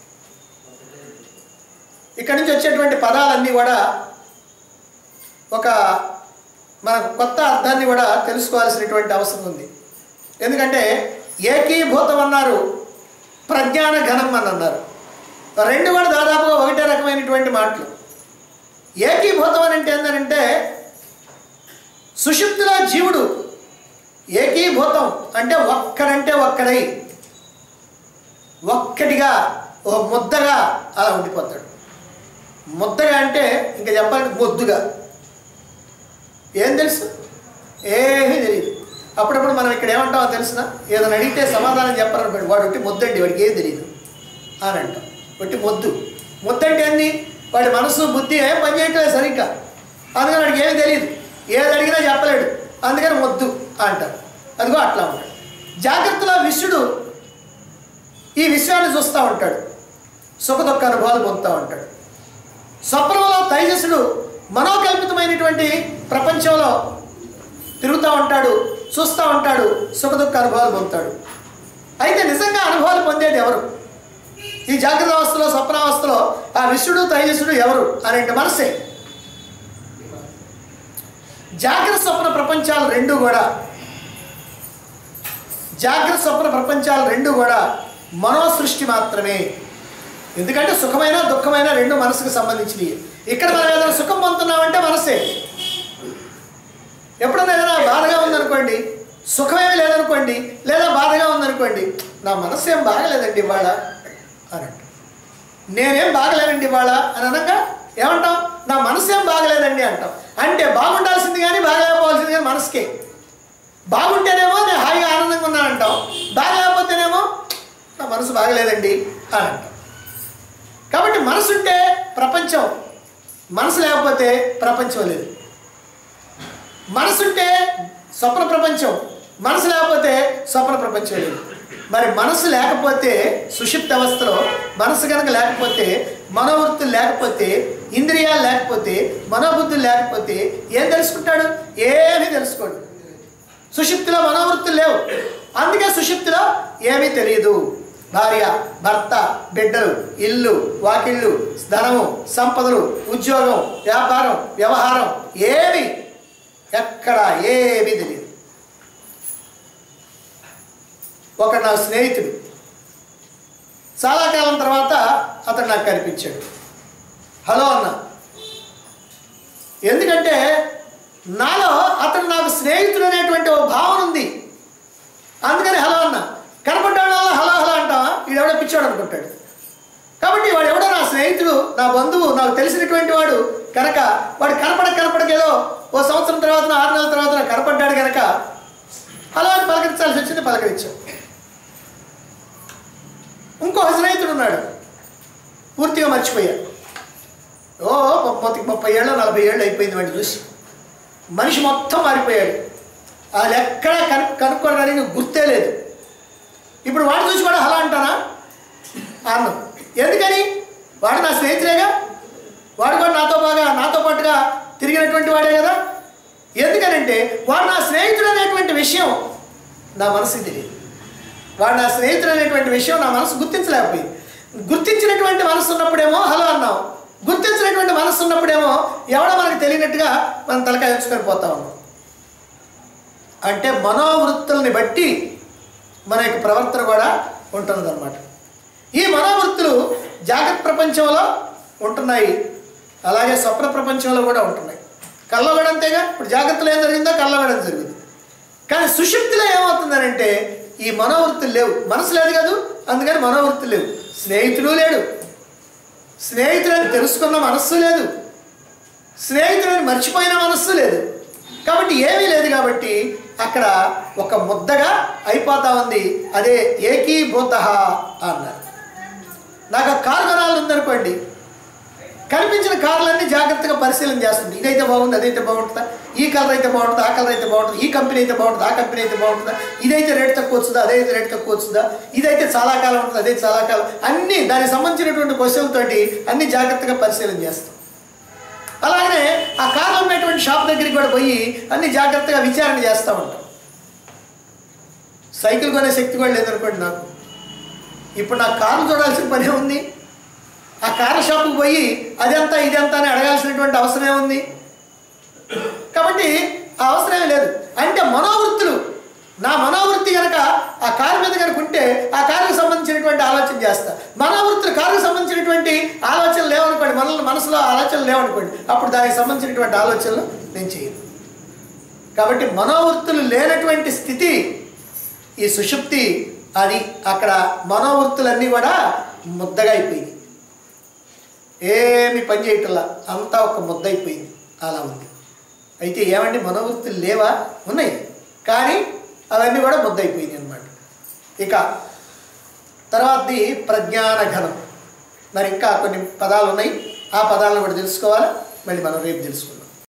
ఇక్కడి నుంచి వచ్చేటువంటి పదాలన్నీ కూడా ఒక మన కొత్త అర్థాన్ని కూడా తెలుసుకోవాల్సినటువంటి అవసరం ఉంది ఎందుకంటే ఏకీభూతం అన్నారు ప్రజ్ఞాన ఘనం అని అన్నారు రెండు కూడా దాదాపుగా ఒకటే రకమైనటువంటి మాటలు ఏకీభూతం అని అంటే ఏంటంటే సుషుప్తిలో జీవుడు ఏకీభూతం అంటే ఒక్కడంటే ఒక్కడై ఒక్కటిగా ఓ ముద్దగా అలా ఉండిపోతాడు ముద్దగా అంటే ఇంకా చెప్పాలంటే మొద్దుగా ఏం తెలుసు ఏమీ తెలియదు అప్పుడప్పుడు మనం ఇక్కడ ఏమంటామో తెలిసిన ఏదైనా అడిగితే సమాధానం చెప్పాలనుకోండి వాడు ఒకటి మొద్దండి వాడికి ఏం తెలియదు అని అంటాం ఒకటి మొద్దు మొద్దు అంటే ఏంది వాడి మనసు బుద్ధి ఏం పని చేయట్లేదు సరిగ్గా అందుకని వాడికి ఏమీ తెలియదు ఏది అడిగినా చెప్పలేడు అందుకని మొద్దు అంటారు అదిగో అట్లా ఉంటాడు జాగ్రత్తలో విశ్వడు ఈ విషయాన్ని చూస్తూ ఉంటాడు సుఖ దుఃఖ అనుభవాలు పొందుతూ ఉంటాడు స్వప్నంలో తైజస్సుడు మనోకల్పితమైనటువంటి ప్రపంచంలో తిరుగుతూ ఉంటాడు చూస్తూ ఉంటాడు సుఖ దుఃఖ అనుభవాలు పొందుతాడు అయితే నిజంగా అనుభవాలు పొందేది ఎవరు ఈ జాగ్రత్త అవస్థలో స్వప్నావస్థలో ఆ విశ్వడు తైజస్సుడు ఎవరు అనేటి మనసే జాగ్రత్త స్వప్న ప్రపంచాలు రెండు కూడా జాగ్రత్త స్వప్న ప్రపంచాలు రెండు కూడా మనోసృష్టి మాత్రమే ఎందుకంటే సుఖమైన దుఃఖమైన రెండు మనసుకు సంబంధించినవి ఇక్కడ మనం ఏదైనా సుఖం పొందుతున్నామంటే మనసే ఎప్పుడైనా ఏదైనా బాధగా ఉందనుకోండి సుఖమేమీ లేదనుకోండి లేదా బాధగా ఉందనుకోండి నా మనసు ఏం బాగలేదండి ఇవాళ అని అంటాం. నేనేం బాగలేనండి ఇవాళ అని అనగా ఏమంటాం నా మనసు ఏం బాగలేదండి అంటాం అంటే బాగుండాల్సింది కానీ బాగలేకపోవాల్సింది కానీ మనసుకే బాగుంటేనేమో నేను హాయిగా ఆనందంగా ఉన్నాను అంటాం బాగలేకపోతేనేమో నా మనసు బాగలేదండి అని అంటాం కాబట్టి మనసు ఉంటే ప్రపంచం మనసు లేకపోతే ప్రపంచం లేదు మనసుంటే స్వప్న ప్రపంచం మనసు లేకపోతే స్వప్న ప్రపంచం లేదు మరి మనసు లేకపోతే సుషిప్త అవస్థలో మనసు కనుక లేకపోతే మనోవృత్తులు లేకపోతే ఇంద్రియాలు లేకపోతే మనోబుద్ధులు లేకపోతే ఏం తెలుసుకుంటాడు ఏమీ తెలుసుకోడు సుషిప్తిలో మనోవృత్తులు లేవు అందుకే సుషిప్తిలో ఏమీ తెలియదు భార్య భర్త బిడ్డలు ఇల్లు వాకిళ్ళు ధనము సంపదలు ఉద్యోగం వ్యాపారం వ్యవహారం ఏమి ఎక్కడ ఏమీ తెలియదు ఒక నా స్నేహితుడు చాలా కాలం తర్వాత అతను నాకు కనిపించాడు హలో అన్న ఎందుకంటే నాలో అతను నాకు స్నేహితుడు అనేటువంటి ఒక భావన ఉంది అందుకని హలో అన్న కనపడ్డాడు వల్ల హలో హలో అంటావా వీడెవడో పిచ్చాడు అనుకుంటాడు కాబట్టి వాడు ఎవడో నా స్నేహితుడు నా బంధువు నాకు తెలిసినటువంటి వాడు కనుక వాడు కనపడ కనపడకేదో ఓ సంవత్సరం తర్వాత ఆరు నెలల తర్వాత నాకు కనపడ్డాడు కనుక హలో అని పలకరించాల్సి వచ్చింది పలకరించాం ఇంకో స్నేహితుడు ఉన్నాడు పూర్తిగా మర్చిపోయా ఓ ముప్పై ముప్పై ఏళ్ళు నలభై ఏళ్ళు అయిపోయింది వాడిని చూసి మనిషి మొత్తం మారిపోయాడు అది ఎక్కడా కను కనుక్కోవడానికి గుర్తే లేదు ఇప్పుడు వాడు చూసి కూడా హలా అంటానా అన్నం ఎందుకని వాడు నా స్నేహితులేగా వాడు కూడా నాతో బాగా నాతో పాటుగా తిరిగినటువంటి వాడే కదా ఎందుకనంటే వాడు నా స్నేహితుడు అనేటువంటి విషయం నా మనసుకి తెలియదు వాడు నా స్నేహితుడు అనేటువంటి విషయం నా మనసు గుర్తించలేకపోయింది గుర్తించినటువంటి మనసు ఉన్నప్పుడేమో హలో అన్నాం గుర్తించినటువంటి మనసు ఉన్నప్పుడేమో ఎవడో మనకు తెలియనట్టుగా మనం తలకాయ ఉంచుకొని పోతా ఉన్నాం అంటే మనోవృత్తుల్ని బట్టి మన యొక్క ప్రవర్తన కూడా ఉంటున్నదన్నమాట ఈ మనోవృత్తులు జాగ్రత్త ప్రపంచంలో ఉంటున్నాయి అలాగే స్వప్న ప్రపంచంలో కూడా ఉంటున్నాయి కళ్ళగడం అంతేగా ఇప్పుడు జాగ్రత్తలో ఏం జరిగిందో కళ్ళగడం జరిగింది కానీ సుషుప్తిలో ఏమవుతుందనంటే ఈ మనోవృత్తులు లేవు మనసు లేదు కాదు అందుకని మనోవృత్తులు లేవు స్నేహితుడు లేడు స్నేహితులని తెలుసుకున్న మనస్సు లేదు స్నేహితులని మర్చిపోయిన మనస్సు లేదు కాబట్టి ఏమీ లేదు కాబట్టి అక్కడ ఒక ముద్దగా అయిపోతా ఉంది అదే ఏకీభూత అన్నారు నాకు ఆ కారు కొనాలని ఉందనుకోండి కనిపించిన కార్లన్నీ జాగ్రత్తగా పరిశీలన చేస్తుంది ఇదైతే బాగుంది అదైతే బాగుంటుందా ఈ కలర్ అయితే బాగుంటుందా ఆ కలర్ అయితే బాగుంటుంది ఈ కంపెనీ అయితే బాగుంటుందా ఆ కంపెనీ అయితే బాగుంటుందా ఇదైతే రేట్ తక్కువ వస్తుందా అదైతే రేట్ తక్కువ వస్తుందా ఇదైతే చాలా కాలం ఉంటుంది అదే చాలా కాలం అన్నీ దానికి సంబంధించినటువంటి క్వశ్చన్ తోటి అన్ని జాగ్రత్తగా పరిశీలన చేస్తాం అలాగనే ఆ కార్లు ఉన్నటువంటి షాప్ దగ్గరికి కూడా పోయి అన్ని జాగ్రత్తగా విచారణ చేస్తూ ఉంటాం సైకిల్ కొనే శక్తి కూడా లేదనుకోండి నాకు ఇప్పుడు నాకు కార్లు చూడాల్సిన పనే ఉంది ఆ కార్ల షాపుకి పోయి అదెంత ఇదెంత అని అడగాల్సినటువంటి అవసరమే ఉంది కాబట్టి ఆ అవసరమే లేదు అంటే మనోవృత్తులు నా మనోవృత్తి కనుక ఆ కారు మీద కనుక ఉంటే ఆ కారుకు సంబంధించినటువంటి ఆలోచన చేస్తా మనోవృత్తులు కారుకు సంబంధించినటువంటి ఆలోచనలు లేవనుకోండి మనల్ని మనసులో ఆలోచనలు లేవనుకోండి అప్పుడు దానికి సంబంధించినటువంటి ఆలోచనలు నేను చేయను కాబట్టి మనోవృత్తులు లేనటువంటి స్థితి ఈ సుషుప్తి అది అక్కడ మనోవృత్తులన్నీ కూడా ముద్దగా అయిపోయింది ఏమి పని చేయటంలా అంతా ఒక ముద్ద అయిపోయింది అలా ఉంది అయితే ఏమండి మనోవృత్తులు లేవా ఉన్నాయి కానీ అవన్నీ కూడా ముద్ద అయిపోయింది అనమాట ఇక తర్వాతది ప్రజ్ఞాన ఘనం మరి ఇంకా కొన్ని పదాలు ఉన్నాయి ఆ పదాలను కూడా తెలుసుకోవాలి మళ్ళీ మనం రేపు తెలుసుకుందాం